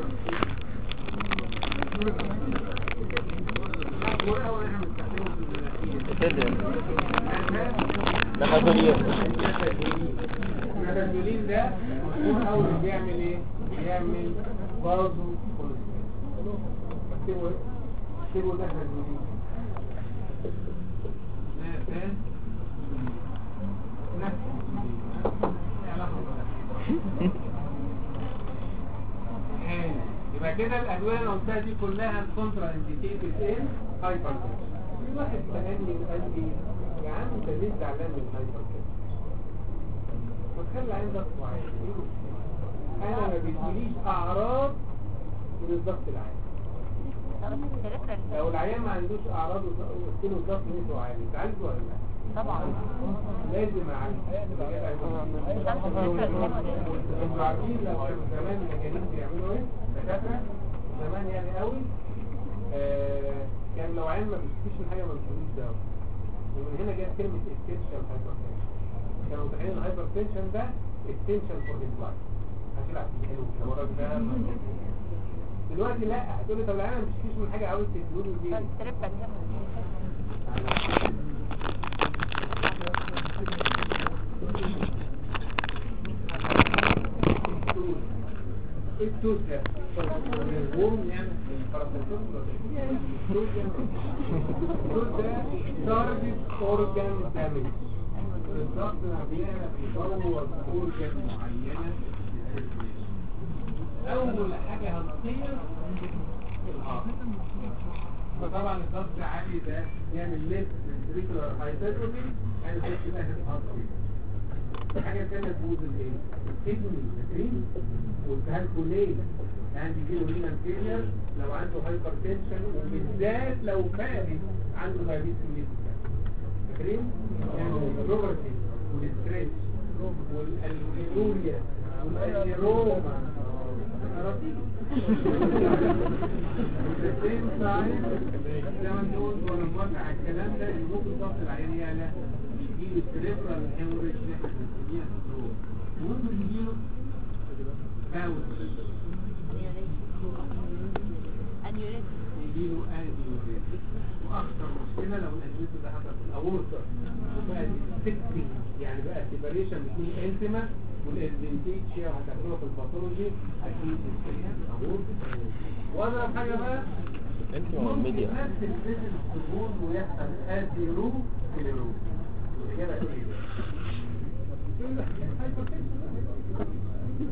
بتدري لما تقول النافذولين ده مشهور قوي اللي بيعمل ايه؟ بيعمل برضه كوليسترول اكتبوا ايه؟ اكتبوا نافذولين نافذ نافذولين ايه علاقة بالنافذ؟ حلو. يبقى كده الادويه اللي قلتها دي كلها كونترا انديكيتد ان هايبرتنشن في واحد سالني وقال لي يا عم انت ليه زعلان من الهايبرتنشن وتخلي العين ضغطه عالي ايه المشكلة؟ انا ما بيجيليش اعراض من الضغط العالي لو العيان ما عندوش اعراض وقلت له الضغط نسبه عالي تعالجه ولا لا؟ طبعا لازم اعالجه انتوا عارفين لو كانوا زمان المجانين بيعملوا ايه؟ دكاتره زمان يعني قوي آه كان لو عيان ما بيشتكيش من حاجه ما بيشتكيش دواء ومن هنا جت كلمه essential hypertension كانوا متخيلين الهايبرتنشن ده essential for his life هشيل على الحلو كده ورا ده دلوقتي لا هتقول لي طب لا انا مش فيش من حاجه عاوز تديله دي فالتربة التوت ده الورم يعني الباراسيتوم التوت ده التوت ده تارجت اورجان دامج بالظبط لما بيعمل يطور اورجان معينه اول حاجه هنطير الهارت فطبعا الضغط عالي ده يعمل ليفت ventricular hypertrophy يعني بس ده الهارت حاجه ثانيه تبوظ الايه الكدني فاكرين والتهاب كليه يعني بيجي له رينال فيلير لو عنده هايبر تنشن وبالذات لو فارس عنده دايابيتس ميليتس فاكرين يعني الروبرتي والستريتش والالوريا والانيروما السيم تايم زي ما نقول وانا موافق على الكلام ده اللي ممكن ضغط العيان يعلى يجيله سريبرال هيموريج اللي احنا بنسميها سندروم وممكن يجيله باوت يجيله انيوريزم واخطر مشكله لو الانيوريزم ده حصل في الاورطه وبقى سكتنج يعني بقى سيبريشن بين انتما والادفنتيتشيا وهتاخدوها في الباثولوجي اكيد الاورطه وانا حاجه بقى انت ممكن والميديا نفس الفيزل تكون ويحصل اثيرو كليرو الاجابه ايه يقول لك hypertension.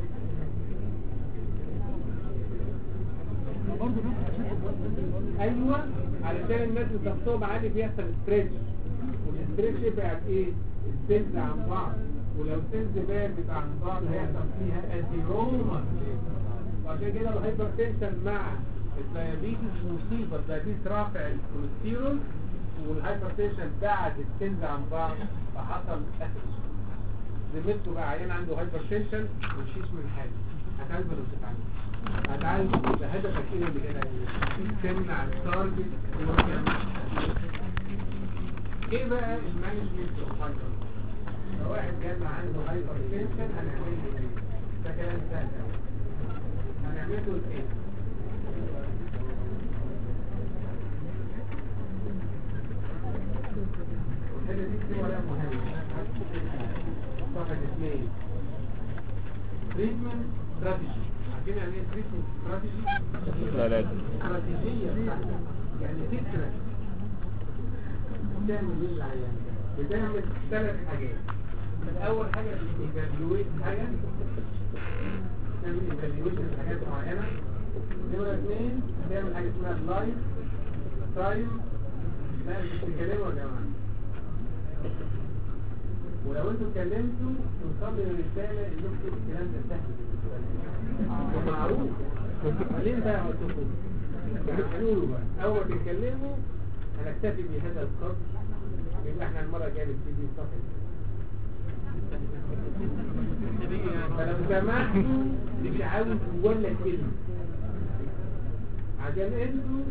ايوه علشان الناس اللي ضغطهم عالي بيحصل ستريتش والستريتش يبعد ايه السيلز عن بعض ولو السيلز بعدت عن بعض هيحصل فيها اثيروما وعشان كده الهايبرتنشن مع الديابيتس مصيبه الديابيتس رافع الكوليسترول والهايبرتنشن بعد السيلز عن بعض فحصل اثيروما زميلته بقى عيان عنده هايبرتنشن مفيش من حاجه هتعالج ولا مش هتعالج هتعالج ده هدفك ايه اللي هنا تمنع التارجت ايه بقى المانجمنت اوف هايبر لو واحد جاي عنده هايبرتنشن هنعمل له ايه ده كلام سهل قوي هنعمل له ايه والحته دي دي ولا مهمه صفحه اثنين تريتمنت استراتيجي عارفين يعني ايه تريتمنت استراتيجي لا لازم استراتيجيه بتاعتك يعني فكره بتعمل ايه العيان بتعمل ثلاث حاجات اول حاجه بتيفالويت حاجه تعمل ايفالويشن لحاجات معينه نمره اثنين تعمل حاجه اسمها لايف تايم لا انتوا بتتكلموا يا جماعه ولو انتوا اتكلمتوا توصل لي رساله انكم الكلام ده سهل بالنسبه لكم معروف ليه بقى عملتوا قولوا بقى اول ما تتكلموا هنكتفي بهذا القدر يبقى احنا المره الجايه نبتدي الصفحه فلو سمحتوا مش عاوز ولا كلمه عشان انتوا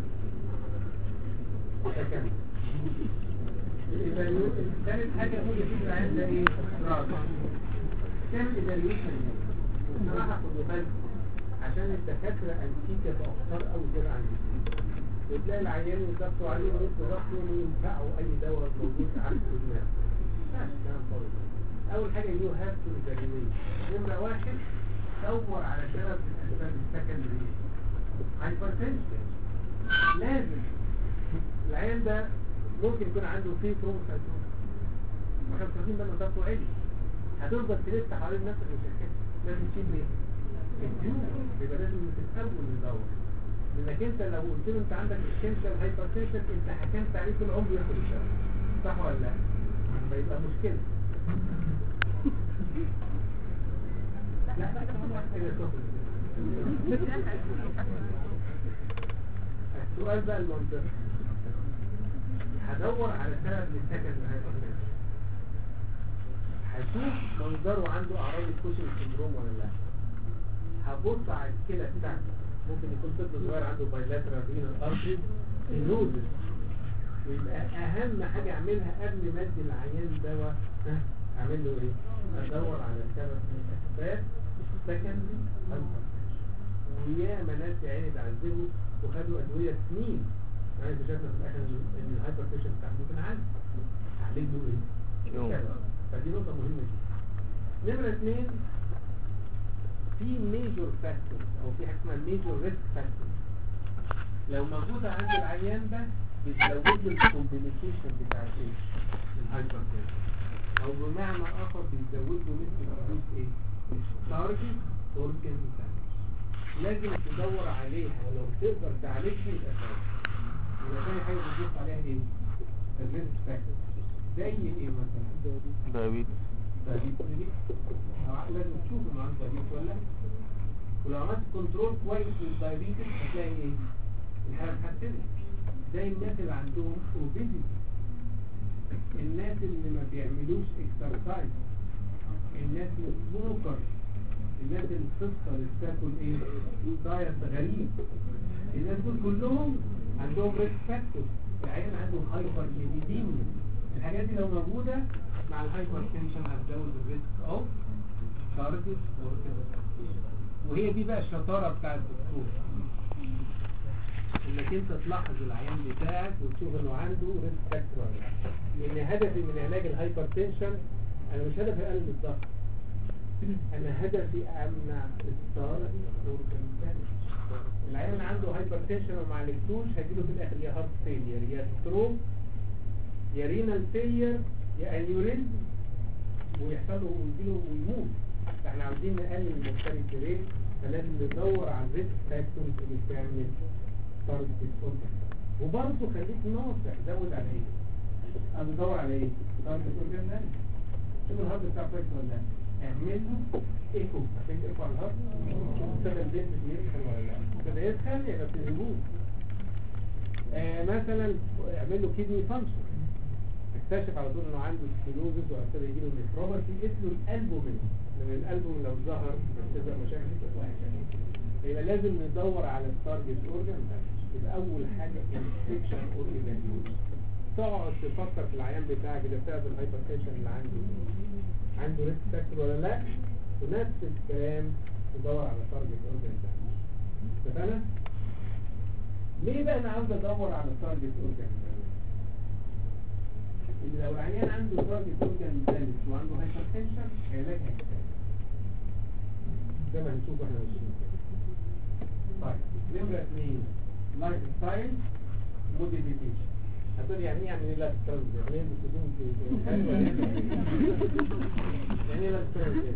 تكملوا ثالث حاجة هو يفيد العين ده ايه؟ راجع تعمل ايفاليويشن بصراحة خدوا بالكم عشان الدكاترة انتيكة بأخطار أوي زيادة عن اللزوم وتلاقي العيان يضغطوا عليه ونص ضغطهم وينفعوا أي دواء موجود عند الدماغ ماشي كلام فاضي أول حاجة يو هاف تو ايفاليويت نمرة واحد دور على سبب من أسباب السكندري هايبرتنشن لازم العيان ده ممكن يكون عنده فيه كروموسايتوم ما كانش واخدين بالنا ضغطه عالي هتفضل تلف حوالين نفسك مش هتحس لازم تشيل ايه؟ الجيوب يبقى لازم من الاول ندور لانك انت لو قلت له انت عندك اسكنشال هايبرتنشن انت حكمت عليه طول عمره ياخد الشر صح ولا لا؟ فيبقى مشكله لا لا كده سخن السؤال بقى المنطقي هدور على سبب للسكن الهايبرتنشن هشوف منظره عنده اعراض الكوشن سندروم ولا لا هبص على الكلى بتاعته ممكن يكون طفل صغير عنده بايلاترال رينال ارتري سينوزس ويبقى اهم حاجه اعملها قبل ما ادي العيان دواء ها اعمل له ايه ادور على السبب من اسباب السكندري هايبرتنشن وياما ناس يا عيني اتعذبوا وخدوا ادويه سنين يعني اكتشفنا في الاخر ان إن الهايبر تنشن بتاع ممكن عالج عالج له ايه؟ يوم. كذا. فدي نقطه مهمه جدا نمره اثنين في ميجور فاكتورز او في حاجه اسمها ميجور ريسك فاكتورز لو موجوده عند العيان ده بتزود له الكومبليكيشن بتاع ايه؟ الهايبر او بمعنى اخر بيزود له نسبه حدوث ايه؟ تارجت اورجن لازم تدور عليها ولو تقدر تعالجها يبقى كويس يبقى تاني حاجه بتبص عليها ايه؟ الريسك فاكتور زي ايه مثلا؟ دايبيت دايبيتس أو لازم تشوف انه عنده دايبيتس ولا لا. ولو عملت كنترول كويس للدايبيتس هتلاقي ايه؟ الحاله اتحسنت زي الناس اللي عندهم اوبيزيتي الناس اللي ما بيعملوش اكسرسايز الناس السموكر الناس اللي بتفطر اللي بتاكل ايه دايت غريب الناس دول كلهم عندهم ريسك فاكتور العيان عنده هايبر ليبيديميا الحاجات دي لو موجوده مع الهايبر تنشن هتزود الريسك اوف تارجت وهي دي بقى الشطاره بتاع الدكتور انك انت تلاحظ العيان بتاعك وتشوف انه عنده ريسك فاكتور ولا لا لان هدفي من علاج الهايبر تنشن انا مش هدفي اقلل الضغط انا هدفي امنع الطارق العيان اللي عنده هايبر تنشن وما عالجتوش هيجيله في الاخر يا هارت فيلير يا ستروك يا رينال فيلير يا انيوريزم ويحصل له ويجيله ويموت فاحنا عاوزين نقلل المورتاليتي ريت فلازم ندور على الريسك فاكتورز اللي بتعمل تارجت اورجان وبرضه خليك ناصح زود على ايه؟ انا بدور على ايه؟ تارجت اورجان ده شوف الهارد بتاعه كويس ولا لا اعمل له ايكو عشان ايكو على الهارد ابتدى البيت يسخن ولا لا ابتدى يسخن يبقى بتنهبوه آه مثلا اعمل له كيدني فانكشن اكتشف على طول انه عنده سكلوزز وابتدى يجي له نيفروباثي اسمه الالبومين لان الالبومين لو ظهر بتبدا مشاكل وهكذا يبقى لازم ندور على التارجت اورجان ده يبقى اول حاجه انفكشن اور ايفاليوشن تقعد تفكر في العيان بتاعك ده بسبب الهايبرتنشن اللي عنده عنده ريسك فاكتور ولا لا ونفس الكلام تدور على تارجت اورجان ده اتفقنا؟ ليه بقى انا عاوز ادور على تارجت اورجان ده؟ ان لو العيان عنده تارجت اورجان دامج وعنده هايبرتنشن علاجها كفايه زي ما هنشوف احنا ماشيين كده. طيب نمرة اثنين لايف ستايل موديفيكيشن هتقول يعني ايه يعني ايه لايف ستايل يعني ايه بتدوم في يعني ايه لايف ستايل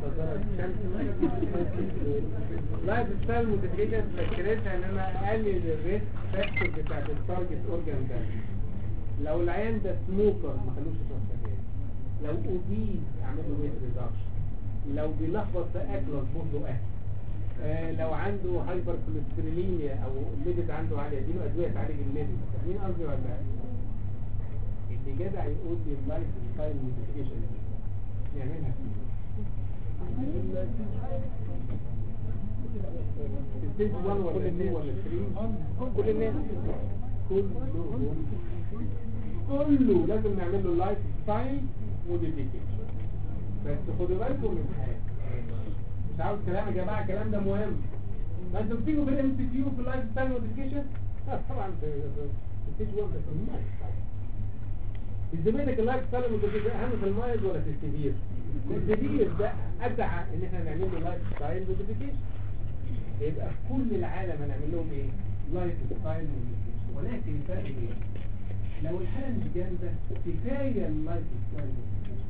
لايف ستايل موديفيكيشن فكرتها ان انا اقلل الريسك فاكتور بتاعت التارجت اورجان ده لو العيان ده سموكر ما خلوش يشرب سجاير لو اوبيز اعمل له ويت ريدكشن لو بيلخبط في اكله اظبط له اكل آه لو عنده هايبر كوليستروليميا او الليبيد عنده عاليه اديله ادويه تعالج الليبيد فاهمين قصدي ولا لا؟ اللي جدع يقول لي اللايف ستايل موديفيكيشن يعملها فيه ستيج 1 ولا 2 ولا 3 كل الناس كلهم كله لازم نعمل له لايف ستايل موديفيكيشن بس خدوا بالكم من حاجه مش عاوز كلام يا جماعه الكلام ده مهم ما انتوا بتيجوا في الام سي كيو في اللايف ستايل موديفيكيشن طبعا في ستيج 1 بس في المايل ازدمتك اللايف ستايل موديفيكيشن اهم في المايل ولا في السيفير السيفير ده ادعى ان احنا نعمل له لايف ستايل موديفيكيشن يبقى في كل العالم هنعمل لهم ايه لايف ستايل موديفيكيشن ولكن الفرق ايه لو الحاله مش جامده كفايه اللايف ستايل موديفيكيشن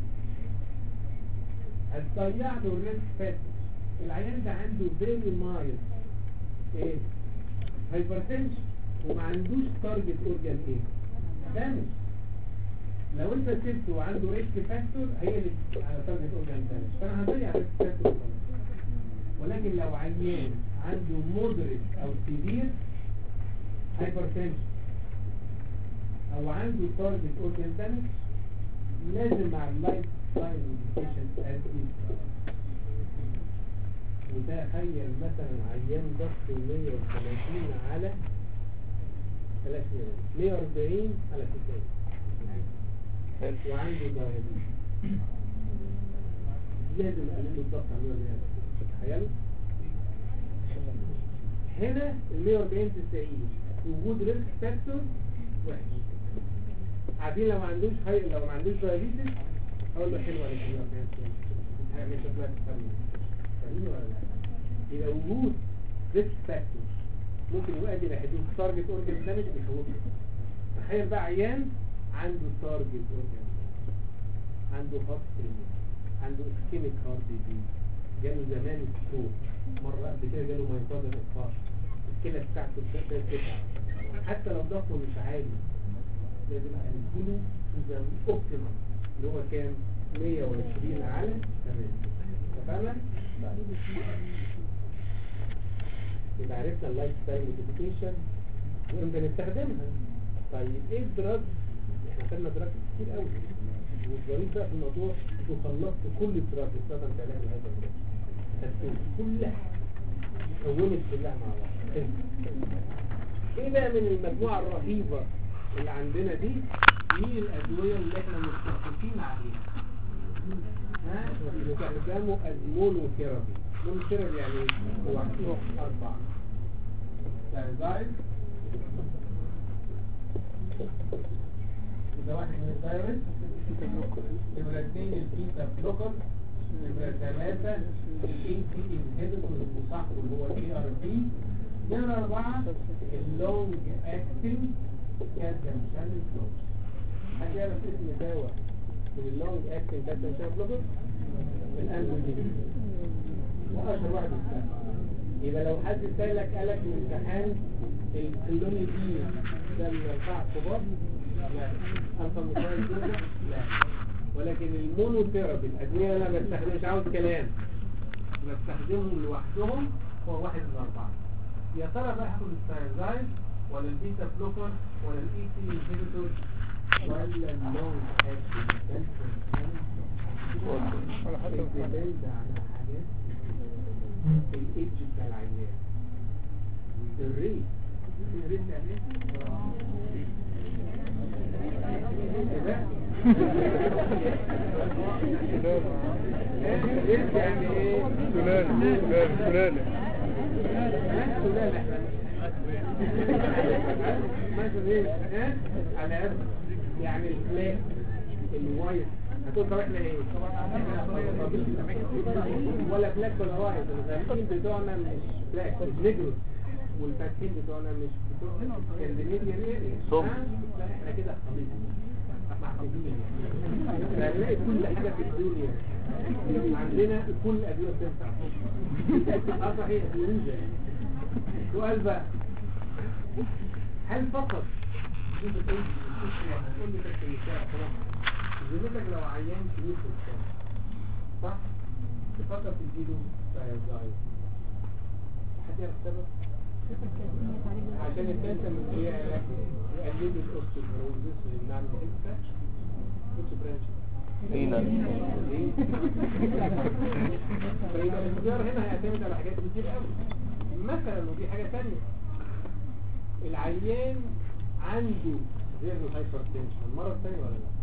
هتضيع له الريسك فاكتور العيان ده عنده فيري مايل ايه هايبرتنشن وما عندوش تارجت اورجان ايه دامج لو انت سبته وعنده ريسك فاكتور هي اللي على تارجت اورجان دامج فانا هضيع ريسك فاكتور ولكن لو عيان عنده مودريت او سيفير هايبرتنشن او عنده تارجت اورجان دامج لازم مع اللايف ستايل موديفيكيشن ادي وتخيل مثلا عيان ضغط 130 على 300 140 على 90 حلو وعنده دايابيتس لازم اقلل له الضغط على 140 تخيلوا هنا ال 140 90 وجود ريسك فاكتور وحش عارفين لو ما عندوش هاي لو ما عندوش دايابيتس اقول له حلوه عليك 140 90 مش هتلاقي تفهمني فاهمين ولا لا يبقى وجود ريسك فاكتور ممكن يؤدي لحدوث تارجت اورجن دامج بيخوفك تخيل بقى عيان عنده تارجت اورجن عنده هارت فيلير عنده اسكيميك هارت ديزيز جاله زمان ستروك مرة قبل كده جاله مايكاردال انفاركت الكلى بتاعته بتبدأ تتعب حتى لو ضغطه مش عالي لازم أنزله إذا أوبتيمم اللي هو كام 120 على 8 اتفقنا؟ يبقى عرفنا اللايف ستايل موديفيكيشن وبنستخدمها طيب ايه الدراج احنا خدنا دراج كتير قوي والظريف بقى في الموضوع انتوا خلصتوا كل الدراج استخدم في علاج الهايبر خدتوه كلها كونت كلها مع بعض حلو. ايه بقى من المجموعه الرهيبه اللي عندنا دي مين الادويه اللي احنا متفقين عليها ها يستخدموا المونوثيرابي المونوثيرابي يعني ايه؟ هو اربعه ثايرويد ده واحد من الثايرويد نمرة اثنين البيتا بلوكر نمرة ثلاثة الاي تي انهبيتور المصاحب اللي هو الاي ار بي نمرة أربعة اللونج اكتنج كالسيوم شانل بلوكر حد يعرف اسم دواء من اللونج اكتنج كالسيوم شانل بلوكر؟ الانزولين واشهر واحد السنة يبقى لو حد سألك قالك في الامتحان اللون دي ده الاربعة كبار لا انت مصاري دول لا ولكن المونوثيرابي الادويه اللي انا بستخدمها مش عاوز كلام بستخدمهم لوحدهم هو واحد من اربعه يا ترى بقى هاخد الثايرويد ولا البيتا بلوكر ولا الاي تي انهبيتور ولا اللونج اكشن ولا حتى الديبند على حاجات الايدج بتاع العيان الريت الريت يعني ايه؟ الريت يعني ايه؟ سلالة سلالة سلالة سلالة مثلا ايه؟ ها؟ على قد يعني البلاك الوايت هتقول طب احنا ايه؟ ولا بلاك ولا وايت الغامقين بتوعنا مش بلاك مش نجرو والفاتحين بتوعنا مش بتوع اسكندنافيا ايه؟ صم. ها؟ لا احنا كده خليط محبوبين هنلاقي كل حاجة في الدنيا عندنا كل الأدوية بتنفع اه صحيح يوجد سؤال بقى هل فقط شوف الايه كل ده في الشارع خلاص زميلك لو عيان كبير في الشارع صح تفكر تديله ثايرويد حد يعرف السبب عشان الكانسر من هي علاج يقلل الاوستيوبروزيس ويمنع من الانفكشن كنت برانش هنا فيبقى الاختيار هنا هيعتمد على حاجات كتير قوي مثلا ودي حاجة تانية العيان عنده غير الهايبر تنشن مرض تاني ولا لا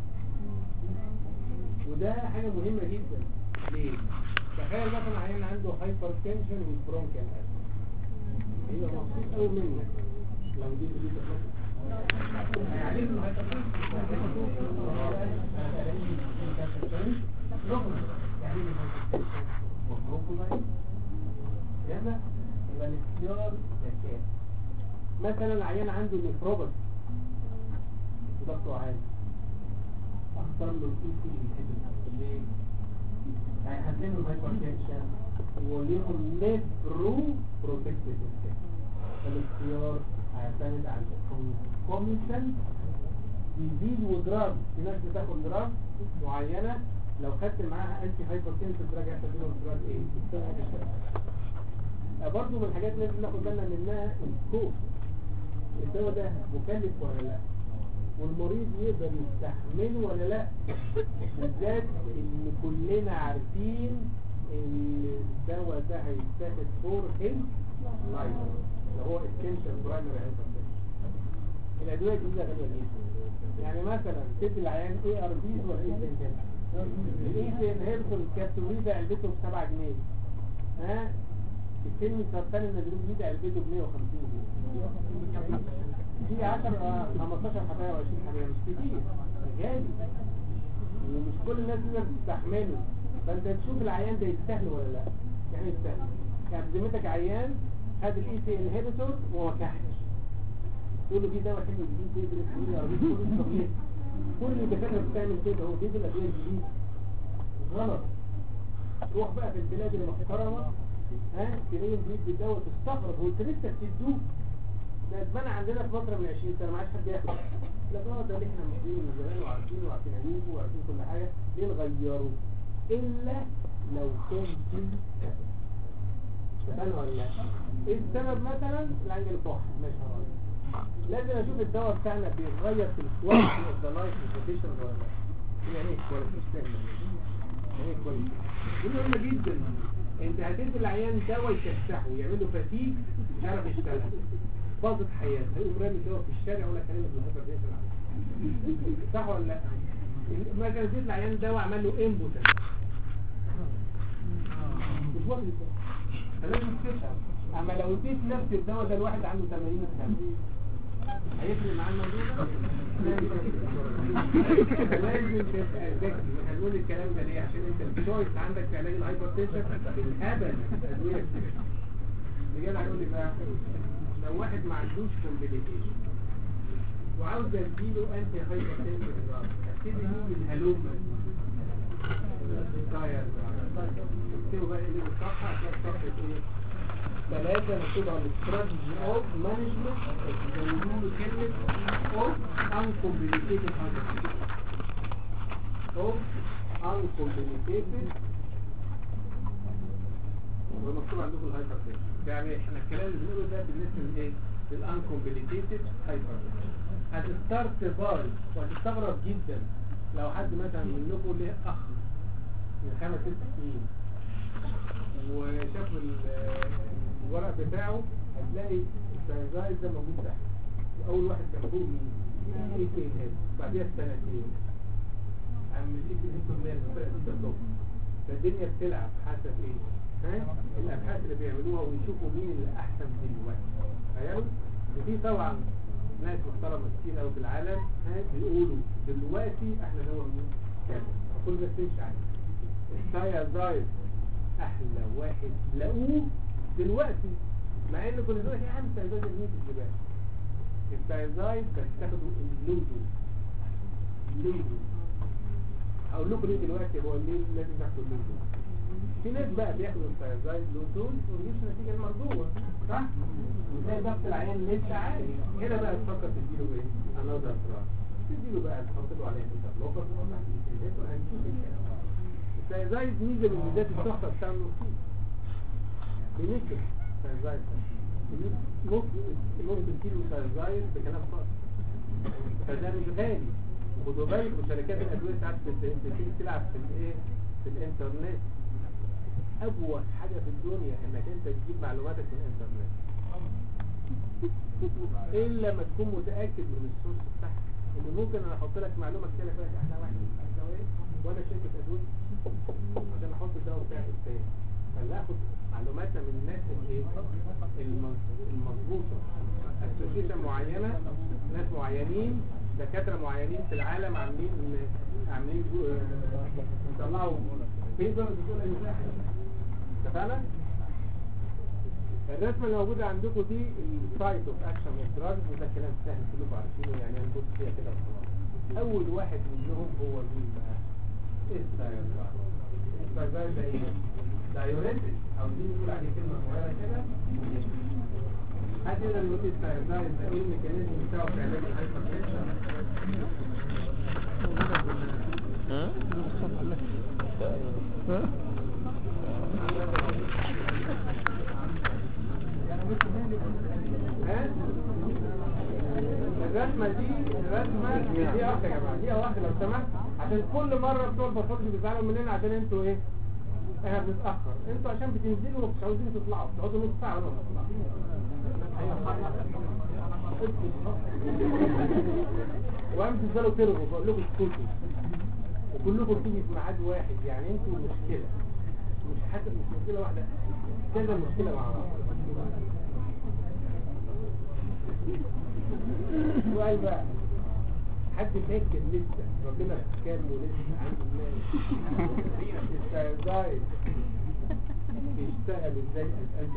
وده حاجة مهمة جدا ليه تخيل مثلا عيان عنده هايبر تنشن والبرونكيال اسيد هي مبسوط قوي منك لو دي دي يعني كذا يبقى الاختيار ذكاء مثلا عيان عنده نفروبس ضغطه عالي اختار له الاي سي ليه؟ هيحسن له الهايبرتنشن وليكن نفرو بروتكتيف الاختيار هيعتمد على الكوميشن يزيد ودراج في ناس بتاخد دراج معينة لو خدت معاها انتي هايبرتنسيف دراج هيحصل لهم دراج ايه؟ برضه من الحاجات اللي لازم ناخد بالنا منها الكوست الدواء ده مكلف ولا لا والمريض يقدر يستحمله ولا لا بالذات ان كلنا عارفين ان الدواء ده هيتاخد فور هيلث لايف اللي هو اسكنشن برايمري هايبرتنشن الادويه دي غاليه جدا يعني مثلا تدي العيان اي ار بيز ولا اي سي الاي سي انهبيتور الكابتوري ده علبته ب 7 جنيه ها الفيلم سرطان النزلون جديد علبته ب 150 جنيه في 10 آه، 15 حبايه و20 حبايه مش كتير غالي ومش كل الناس تقدر تستحمله فانت تشوف العيان ده يستاهل ولا لا يعني يستاهل يعني بذمتك عيان خد الاي سي انهبيتور وما كحش تقول له في دواء حلو جديد بيدرس فيه يا ربيع كل طبيعي كل الدكاتره بتعمل كده هو بيدي الادويه الجديده غلط روح بقى في البلاد المحترمه ها تلاقيهم بيدي الدواء تستغرب هو انت لسه بتدوه ده اتمنع عندنا في فتره من 20 سنه ما عادش حد ياخد لكن هو ده اللي احنا مدينه من زمان وعارفينه وعارفين عيوبه وعارفين كل حاجه ليه نغيره الا لو كان في سبب اتفقنا ولا لا؟ ايه السبب مثلا الانجل فوح ماشي خلاص لازم اشوف الدواء بتاعنا بيتغير في الكواليتي اوف ذا لايف بروتيشن ولا لا يعني ايه كواليتي مش فاهم يعني ايه كواليتي دي مهمه جدا انت هتدي العيان دواء يكسحه ويعمل له فتيج مش عارف يشتغل باظت حياته هيقوم رامي الدواء في الشارع ولا كلمه بالهايبرتنشن صح ولا لا؟ مثلا اديت العيان دواء عمل له امبوتنس مش واخد الدواء فلازم تكسح اما لو اديت نفس الدواء ده لواحد عنده 80 سنه هيفرق معاه الموضوع ده لازم تبقى ذكي هنقول الكلام ده ليه عشان انت الشويس عندك في علاج الهايبرتنشن بالهبل ادويه كتير رجال هيقول لي بقى لو واحد ما عندوش كومبليكيشن وعاوز اديله انتي هايبرتنشن دراج ابتدي بيه من هلومه طاير اكتبوا بقى ايه الصفحه هتلاقي صفحه ايه ثلاثة مكتوب على الاستراتيجي اوف مانجمنت بيقولوا كلمة اوف uncomplicated hypertension اوف uncomplicated ومكتوب عندكم الهايبرتنشن يعني احنا الكلام اللي بنقوله ده بالنسبة لايه؟ للانكومبليكيتد هايبرتنشن هتستارت باي وهتستغرب جدا لو حد مثلا منكم ليه اخ من خمس ست سنين وشاف ال- الورق بتاعه هتلاقي السنزايز ده موجود تحت اول واحد كان فوق مين؟ ايه تاني بعديها بسنتين عم الايه تاني مال فرقه التطور فالدنيا بتلعب حسب ايه؟ ها؟ الابحاث اللي بيعملوها ويشوفوا مين اللي احسن دلوقتي تخيلوا؟ وفي طبعا ناس محترمه كتير قوي في العالم ها بيقولوا دلوقتي احنا دواء مين؟ كذا كل الناس تمشي عليه السايازايد احلى واحد لقوه دلوقتي مع ان كل دول يا عم سايزايد ارميه في الزباله السايزايد بس تاخدوا اللودو اللودو هقول لكم ليه دلوقتي هو ليه لازم تاخدوا اللودو في ناس بقى بياخدوا السايزايد لودون وما يجيبش النتيجه المرجوه صح؟ وتلاقي ضغط العيان لسه عالي هنا بقى تفكر تديله ايه؟ انذر دراج تديله بقى تحط له عليه انترلوكر وتحط له وهنشوف الكلام السايزايد ميزه من ميزات التحفه بتاع النصيب بنكر سايزايد ممكن ممكن تجيله سايزايد بكلام خاص فده مش غالي خدوا بالكم شركات الادويه ساعات بت- بتيجي تلعب في الايه في الانترنت ابوظ حاجه في الدنيا انك انت تجيب معلوماتك من الانترنت الا ما تكون متاكد من السورس بتاعها ان ممكن انا احط لك معلومه كده لك احنا واحد من الدواء وانا شركه ادويه عشان احط الدواء بتاعي الثاني فلا اخد معلوماتنا من الناس الايه المظ- المظبوطه اسوشيشن معينه ناس معينين دكاتره معينين في العالم عاملين عاملين جو- آه، بيطلعوا بيبر بتقول ان ده اتفقنا؟ الرسمه اللي موجوده عندكم دي السايت اوف اكشن اوف دراجز وده كلام سهل كلكم عارفينه يعني هنبص فيها كده وخلاص اول واحد منهم هو مين بقى؟ السايزايد السايزايد ده ايه؟ دايوريتك عاوزين نقول عليه كلمه صغيره كده حد يقدر يقول لي السايزايد ده ايه الميكانيزم بتاعه في علاج الهايبرتنشن؟ ها؟ الرسمة دي الرسمة دي واحدة يا جماعة دي واحدة لو سمحت عشان كل مرة بتوع الباصات بيزعلوا مننا عشان انتوا ايه؟ احنا بنتأخر انتوا عشان بتنزلوا ومش عاوزين تطلعوا بتقعدوا نص ساعة ولا ما وقام تفضلوا ترغوا بقول لكم اسكتوا وكلكم تيجي في ميعاد واحد يعني انتوا مشكلة مش حتى مش مشكلة واحدة كذا مشكلة مع بعض سؤال بقى حد فاكر لسه ربنا كام ولسه عنده الناس السيزايد بيشتغل ازاي الانتي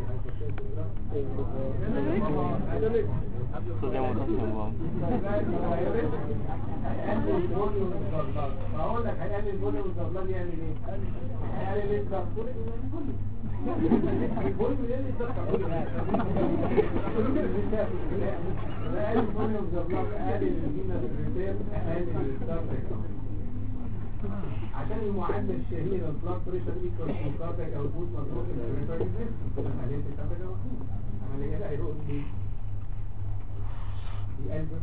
هايبرتنشن صوديوم وبوتاسيوم بامب هيقلل الفوليوم والضغط فاقول لك هيقلل الفوليوم والضغط يعمل ايه؟ هيقلل الضغط الفوليوم يقلل الضغط هيقلل الفوليوم والضغط هيقلل الجينا الريتير هيقلل الضغط عشان المعادله الشهيره البلاد بريشر ايكوال تو كاردياك اوتبوت مضروب في الريفرنس سيستم عمليه الكاردياك عمليه لا يروح ليه؟ دي قلب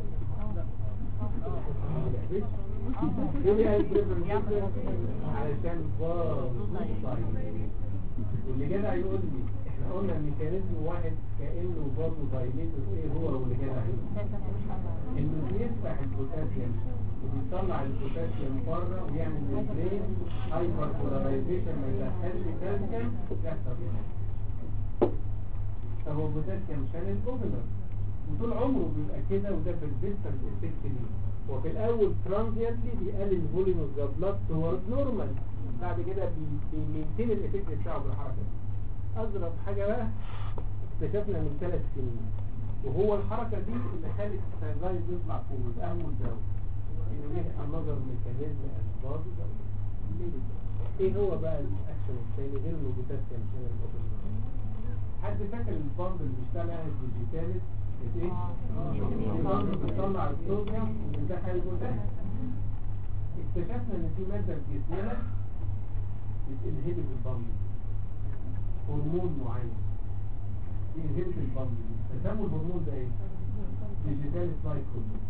ليه قلب علشان باظ واللي جدع يقول لي احنا قلنا الميكانيزم واحد كانه برضه دايليتور ايه هو واللي جدع يقول انه بيفتح البوتاسيوم وبيطلع البوتاسيوم بره ويعمل ريبلين هايبر بولاريزيشن ما يدخلش كالسيوم يحصل هنا طب هو البوتاسيوم شانل اوبنر وطول عمره بيبقى كده وده في الديستنس افكت ليه وفي الاول ترانزيانتلي بيقلل فوليوم اوف ذا بلاد توورد نورمال بعد كده بي- بيمينتين الافكت بتاعه بالحركه دي. اضرب حاجه بقى اكتشفنا من ثلاث سنين وهو الحركه دي اللي خلت السيرفايز يطلع فوق ده اول دواء انه ليه النظر ميكانيزم اسباب ايه هو بقى الاكشن الثاني غير انه بوتاسيوم شانل اوبن حد فاكر البامب اللي بيشتغل الديجيتاليس ايه؟ البامب بيطلع الصوديوم وبيدخل البوتاسيوم اكتشفنا ان في ماده في جسمنا بتنهبت البامب هرمون معين بينهبت البامب تسموا الهرمون ده ايه؟ ديجيتاليس لايك هرمون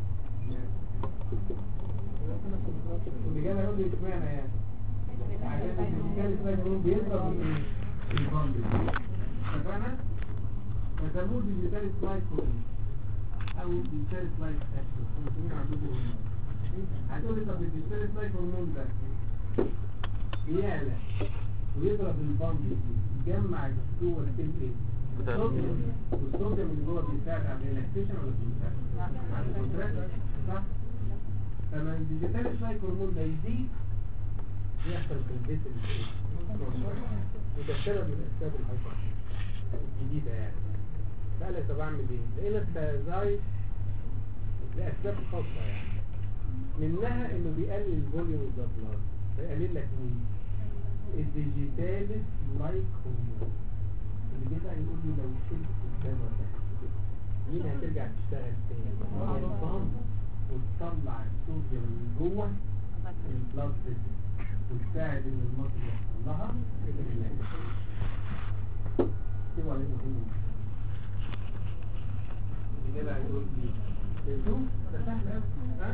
واللي جاي يقول لي اشمعنى يعني عشان الديجيتاليس لايك هرمون بيضرب الايه؟ البامب اتفقنا؟ فسموه ديجيتاليس لايك هرمون او ديجيتاليس لايك اكشن مسمينه عندكم هرمون هتقول لي طب الديجيتاليس لايك هرمون ده بيعلى ويضرب البامب دي يجمع جوه السيل ايه؟ الصوديوم والصوديوم اللي جوه بيساعد على الريلاكسيشن ولا بيساعد؟ على الكونتراكشن صح؟ فلما الديجيتال سلايك هرمون ده يزيد يحصل في البيت وده سبب من اسباب الهايبر الجديده يعني بقى لك طب اعمل ايه؟ لقينا الثيازايد لاسباب خاصه يعني منها انه بيقلل الفوليوم اوف ذا بلاد فيقلل لك مين؟ الديجيتالس لايك هرمون اللي جه بقى يقول لي لو شلت الدم ده مين هترجع تشتغل تاني؟ البامب وتطلع الصوديوم من جوه البلاد فيسل وتساعد ان المصل يحصل لها ريلاكس اكتبوا عليه مهم اللي جه بقى يقول لي شوف ده سهل قوي ها؟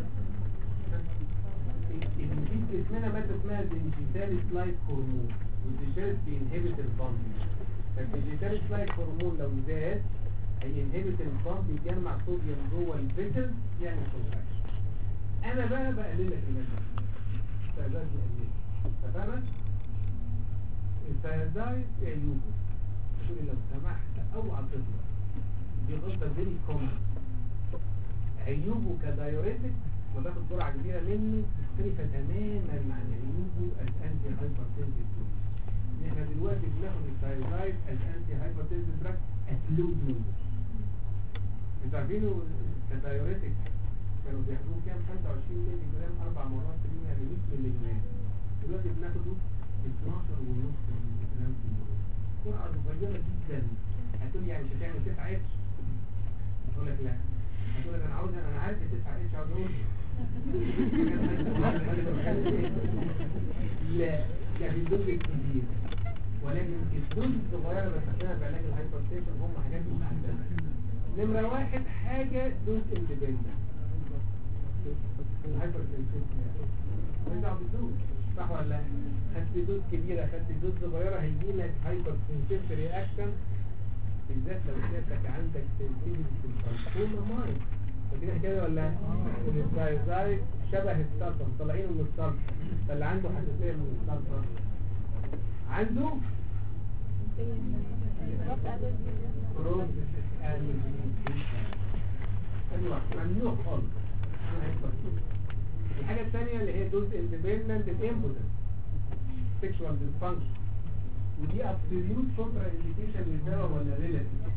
في اسمنا مادة اسمها ديجيتال سلايد هرمون والديجيتال بينهبت البامب فالديجيتال سلايد هرمون لو زاد هينهبت البامب يجمع صوديوم جوه الفيتل يعمل كونتراكشن انا بقى بقلل لك المادة السيازايد بقلل اتفقنا؟ السيازايد عيوبه تقول لي لو سمحت اوعى تطلع دي غلطة فيري كومن عيوبه كدايوريتك وتاخد جرعة كبيرة منه مختلفة تماما عن عيوبه الانتي هايبرتنسيف دوز احنا دلوقتي بناخد الثايرويد الانتي هايبرتنسيف دراج اتلود دوز انتوا عارفينه كدايوريتك كانوا بياخدوه كام 25 مللي جرام اربع مرات في اليوم يعني 100 مللي جرام دلوقتي بناخده 12 ونص مللي جرام في اليوم جرعة صغيرة جدا هتقول لي يعني مش هتعمل 9 اتش اقول لك لا هتقول لك انا عاوز انا عارف التسعة اتش عاوز اقول لا ده في الدوز الكبير ولكن الدوز الصغيرة بستخدمها في علاج الهايبرتنشن هم حاجات مستخدمة نمرة واحد حاجة دوز اندبندنت الهايبرتنشن مش دعوة بالدوز صح ولا لا؟ خدت دوز كبيرة خدت دوز صغيرة هيجي لك هايبرتنشن رياكشن بالذات لو سيادتك عندك سنسيتيفيتي في الفالكوما مايند فكده كده ولا الزايزايد شبه السلطة مطلعينه من السلطة فاللي عنده حساسية من السلطة عنده بروسيس ايوه ممنوع خالص أنا هيحصل كده. الحاجة الثانية اللي هي دوز اندبندنت الامبوتنس سيكشوال ديسفانكشن ودي ابسوليوت كونترا انديكيشن للدواء ولا ريلاتيف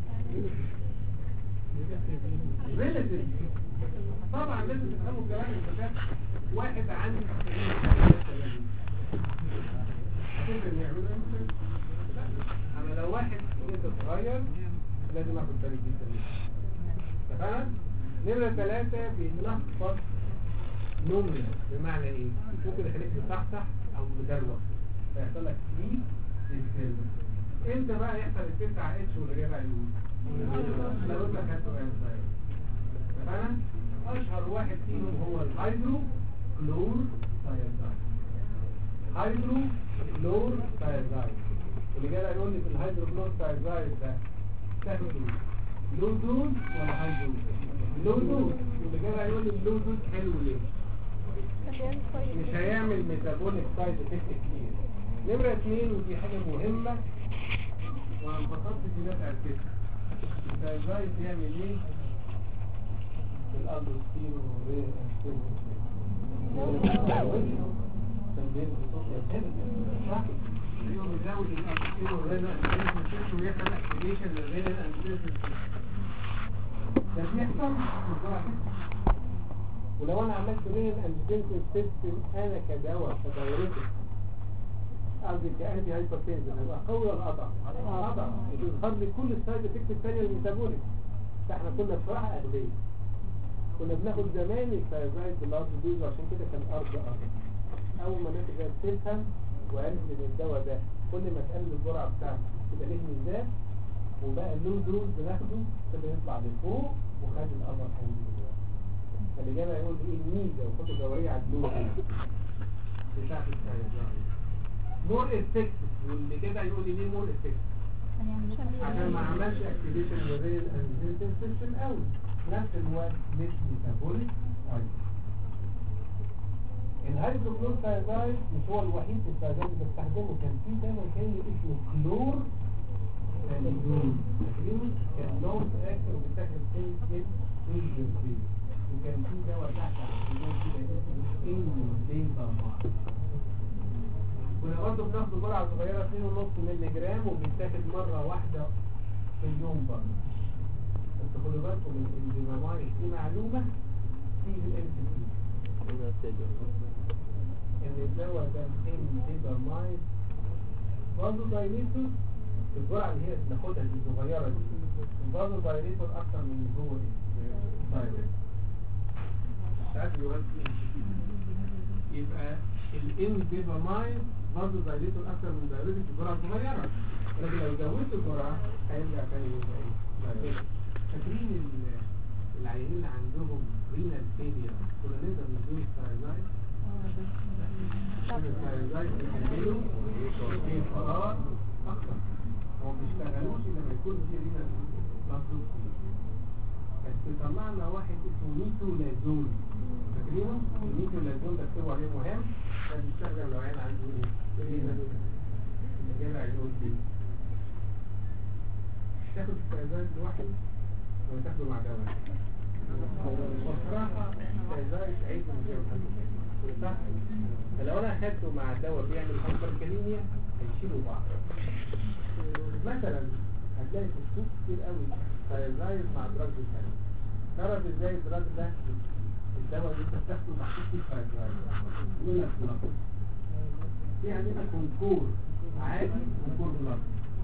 ريلاتيف طبعا لازم تفهموا الكلام الدكاتره واحد عنده هتقدر يعملوا امتى؟ لا انا لو واحد لسه صغير لازم اخد بالي جدا منه. تمام نمرة ثلاثة بيتلخبط نومنا بمعنى ايه؟ ممكن يخليك مصحصح او مدروخ فيحصل لك سليب ديستربنس امتى بقى يحصل التسعة اتش واللي بقى يقول لو انت خدت انسايد تمام اشهر واحد فيهم هو الهيدرو كلور ثايازايد هيدرو كلور ثايازايد اللي جاي يقول لي في الهيدرو كلور ثايازايد ده تاخده لو دوز ولا هاي دوز لو دوز واللي جاي يقول لي اللو دوز حلو ليه مش هيعمل ميتابوليك سايد افكت كتير نمرة اتنين ودي حاجة مهمة وانا انبسطت في ناس عرفتها ده ازاي بيعمل ايه في الالدوستين والريه صح؟ ايوه بيزود الالدوستين والريه ويحصل اكتيفيشن للريه ده بيحصل في الجرعة ولو انا عملت رينال انجينيتال سيستم انا كدواء كدايريتك قصدي كأنتي هايبرتنشن هيبقى قوي ولا اضعف؟ اضعف وتظهر لي كل السايد افكت الثانيه الميتابوليك فاحنا كنا بصراحه اغبياء كنا بناخد زمان الفيازايد بالارض دوز عشان كده كان الارض ارض اول ما الناس جت تفهم وعرفت ان الدواء ده كل ما تقلل الجرعه بتاعته تبقى ليه ميزان وبقى اللو دوز بناخده كده يطلع لفوق وخد الامر عندي دلوقتي فالإجابة يقول إيه الميزة وخطة دورية على الدلوع بتاعت الفيازايد مور افكتيف واللي كده يقول لي ليه مور افكتيف عشان ما عملش اكتيفيشن للريل انزيتيف سيستم قوي نفس الوقت مش ميتابوليك الهيدروكلوروثايزايد مش هو الوحيد في الثايزايد اللي بستخدمه كان في دواء تاني اسمه كلور ثايزايد كان لون اكتر وبيتاخد تاني من فيزيوثيرابي وكان في دواء تحت عندنا كده اسمه انيوزيبامايد كنا برضه بناخده جرعة صغيرة 2.5 مللي جرام وبيتاخد مرة واحدة في اليوم برضه بس خدوا بالكم من الانزيمامايد دي معلومة في الام سي ان الدواء ده الانزيمامايد برضه دايليتور الجرعة اللي هي بناخدها دي الصغيرة دي برضه دايليتور أكتر من اللي هو ايه دايليتور ساعات بيودي يبقى الانزيمامايد برضه دايليتور اكتر من دايليتور في جرعه صغيره لكن لو زودت الجرعه هيرجع تاني يبقى ايه دايليتور. فاكرين ال- العيانين اللي عندهم رينال فيلير كنا نقدر نديهم ستايلايت عشان الستايلايت يكملوا في القرار اكتر هو ما بيشتغلوش الا لما يكون في رينال مطلوب فيه بس طلعنا واحد اسمه نيتولازول فاكرينه؟ النيتولازول ده اكتبوا عليه مهم ده بيستخدم لو عيل عنده ايه؟ رينال اللي جاي عيون دي تاخد الستايلايت لوحده ولا تاخده مع دواء بصراحة الستايلايت عيب من غير حد صح؟ فلو انا اخدته مع دواء بيعمل هايبركاليميا هيشيلوا بعض مثلا هتلاقي في السوق كتير قوي ستايلايت مع دراج ثاني تعرف ازاي الدراج ده الدواء اللي انت بتاخده محطوط فيه ستايلايت يقول لك بلس في عندنا كونكور عادي وكونكور بلس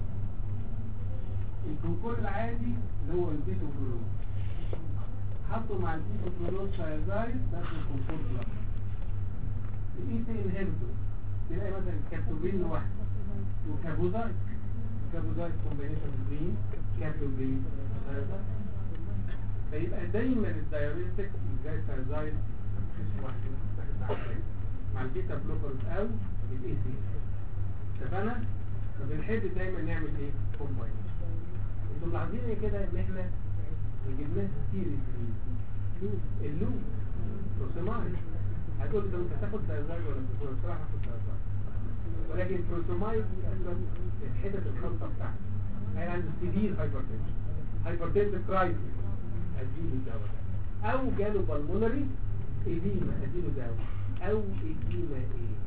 الكونكور العادي اللي هو البيتو كلور حطوا مع البيتو كلور ثايزايد ده اسمه كونكور بلس الاي سي انهبيتور تلاقي مثلا كابتوبين لوحده وكابوزايد كابوزايد كومبينيشن بين كابتوبين ثايزايد فيبقى دايما الدايوريتك زي الثايزايد مش واحد بتستخدم مع الثاني. مع البيتا بلوكرز او الاي سي اتفقنا؟ فبنحب دايما نعمل ايه؟ كومباينيشن انتوا ملاحظين ايه كده ان احنا جبناه كتير اللوب اللوب رسومات هتقول لي طب انت هتاخد دايزايد ولا بتقول بصراحه هاخد دايزايد ولكن البروتومايد اصلا الحتت الخاصه بتاعته هي عنده سيفير هايبرتنشن هايبرتنشن كرايسيس اديله دواء او جاله بالمونري اديما اديله دواء او اديما ايه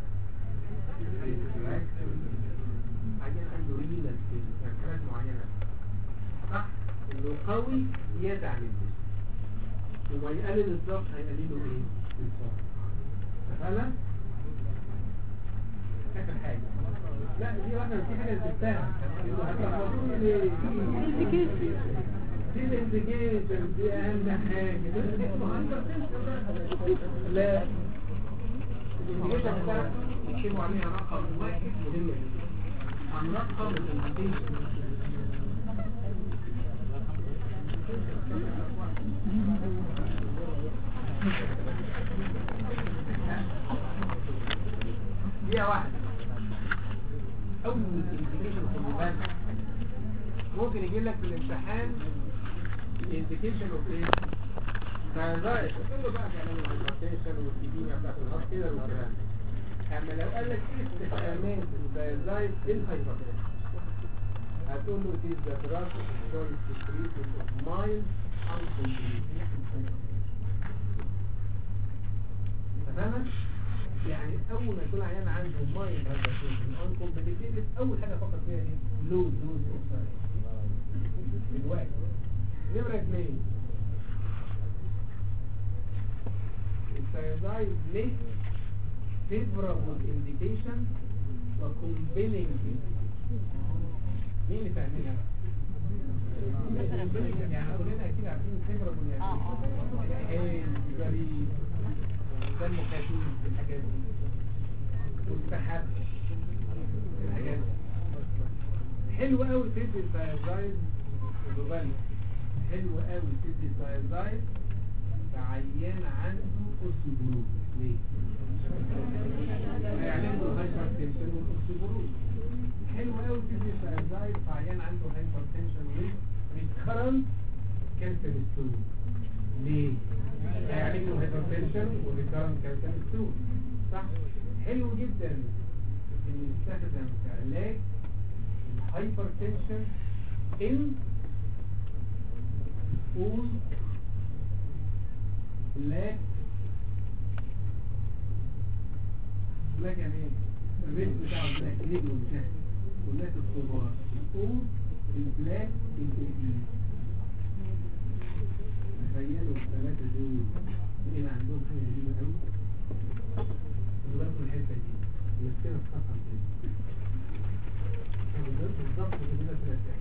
عشان عنده رينال حاجات معينه صح انه قوي زياده عن الجسم وما يقلل الضغط هيقلله ايه الضغط فعلا اخر حاجه لا دي واحده في حاجه سبتها انه هتلخبطوني ليه دي الانديكيتور دي اهم حاجه ده اسمه hypertension بقى. لا الانديكيتور بتاعك يكتبوا عليها رقم واحد مهم جدا عن رقم الانديكيتور دقيقة واحدة أول انديكيشن في الموبايل ممكن يجي لك في الامتحان الانديكيشن اوف ايه؟ فالرايت تقول له بقى كلام الهايبرتنشن والإديمة بتاعت الهارت كده والكلام ده أما لو قال لك ايه استخدامات الدايزايد الهايبرتنشن هتقول له it is the drug of choice to treatment of mild uncomplicated انت فاهمة؟ يعني اول ما يكون عيان عنده مايند هايبرتنشن uncomplicated اول حاجة فكر فيها ايه؟ لو دوز اوف دلوقتي نمرة اثنين الثيازايد ليه favorable indication و compelling مين اللي فاهمينها بقى؟ يعني كلنا اكيد عارفين favorable يعني ايه؟ جريء دم خفيف الحاجات دي مستحب الحاجات دي حلو قوي تدي الثيازايد الغبالي حلو قوي تدي الثيازايد عيان عنده اوستيوبروز ليه؟ هيعلمه الهايبرتنشن والاوستيوبروز حلو قوي تدي الثيازايد عيان عنده هايبرتنشن وريكرنت كانسر ستون ليه؟ هيعلمه هايبرتنشن وريكرنت كانسر ستون صح؟ حلو جدا انه يستخدم كعلاج الهايبرتنشن in all black black يعني ايه؟ الريت بتاعه بلاك ليه بلاك والناس الكبار all البلاك الكبير تخيلوا الثلاثة دول لقينا عندهم حاجة غريبة قوي خدوا بالكم الحتة دي مسكنا في خطر تاني خدوا بالكم بالظبط كده ثلاثة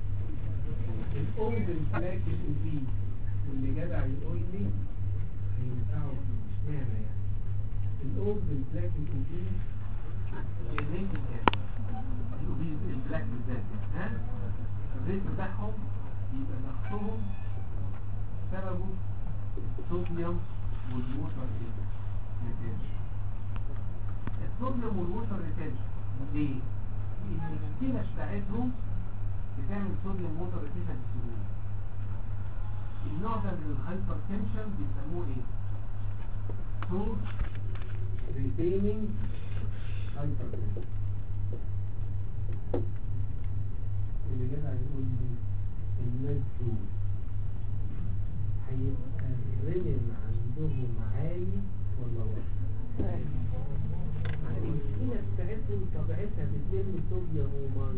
الأم بالبلاك الكبير واللي جدع يقول لي هينفعوا اشمعنى يعني الأم بالبلاك الكبير الريت كام؟ الأوبيز البلاك بالذات ها؟ الريت بتاعهم يبقى ضغطهم سببه الصوديوم والووتر ريتنشن الصوديوم والووتر ريتنشن ليه؟ لأن الكلى بتاعتهم بتعمل صوديوم ووتر ريتنشن بسهولة النوع ده من الهايبرتنشن بيسموه ايه؟ سور ريتيننج هايبرتنشن اللي جدع يقول لي الناس دول هيبقى الرنين عندهم عالي ولا واطي؟ الكلى بتاعتهم طبيعتها بتلم صوديوم وميه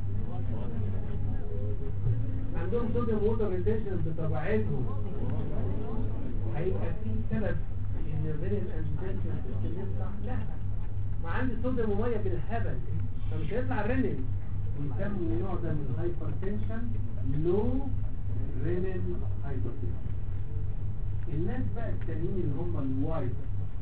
عندهم صوديوم ووتر ريتنشن بطبيعتهم هيبقى في سبب ان الرنين انجيتنشن سيستم يطلع لا ما عندي صوديوم وميه بالهبل فمش هيطلع الرنين ويسموا النوع ده من الهايبرتنشن لو رينين هايبرتنشن الناس بقى التانيين اللي هم الوايت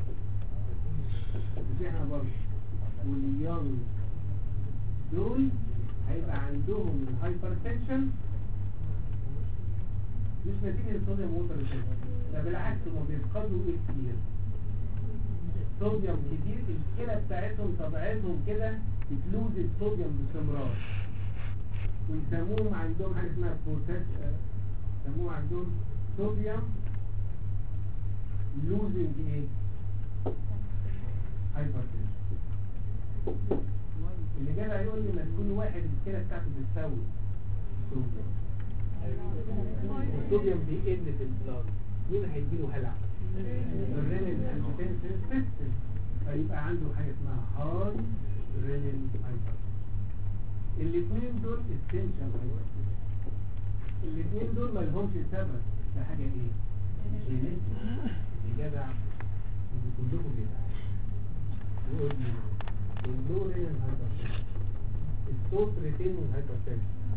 مش احنا برضه واليونج دول هيبقى عندهم الهايبرتنشن مش نتيجة الصوديوم ووتر ريتنشن ده بالعكس هم بيفقدوا ايه كتير صوديوم كتير الكلى بتاعتهم طبيعتهم كده بتلوز الصوديوم باستمرار ويسموهم عندهم حاجه اسمها بوتاس يسموهم عندهم صوديوم لوزنج ايه هايبرتنشن اللي جدع يقول لي ما تكون واحد الكلى بتاعته بتساوي صوديوم الصوديوم بيقل في البلاد مين هيجيله هلع؟ الرينين انجيوتنسين سيستم فيبقى عنده حاجه اسمها هاي رينين هايبر الاثنين دول اسينشال هايبر الاثنين دول ما لهمش سبب ده حاجه ايه؟ جينيتك اللي جدع انتوا كلكم جدع يقول لي اللو رينين هايبر الصوت ريتين هايبر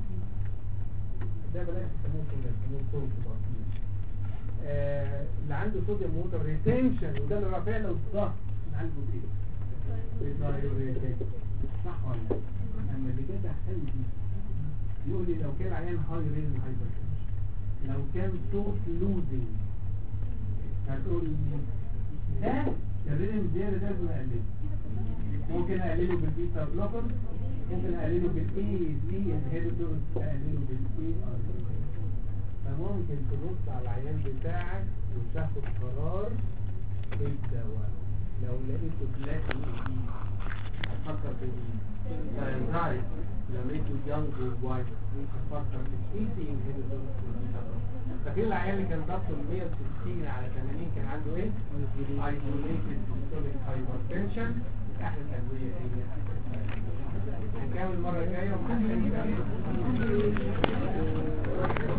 ده بلاش يسموه كده يسموه صوت بطيء آه، اللي عنده صوديوم ووتر ريتنشن وده اللي رافع له الضغط عنده ايه؟ دايوريتك صح ولا لا؟ اما اللي كده قلبي يقول لي لو كان عيان هاي رين هايبر لو كان صوت لوزنج هتقول لي ده الرينم زياده ده لازم اقلله ممكن اقلله بالبيتا بلوكر ممكن اقلله بالاي زي انهبيتور اقلله بالاي ار فممكن تبص على العيان بتاعك وتاخد قرار بالدواء لو لقيته بلاك اي هتفكر في ايه؟ لو لقيته يانج وايت هتفكر في اي سي انهبيتور فاكرين العيان اللي كان ضغطه 160 على 80 كان عنده ايه؟ ايزوليتد سيستوليك هايبرتنشن احلى الادويه هي هنكمل المره الجايه ومحدش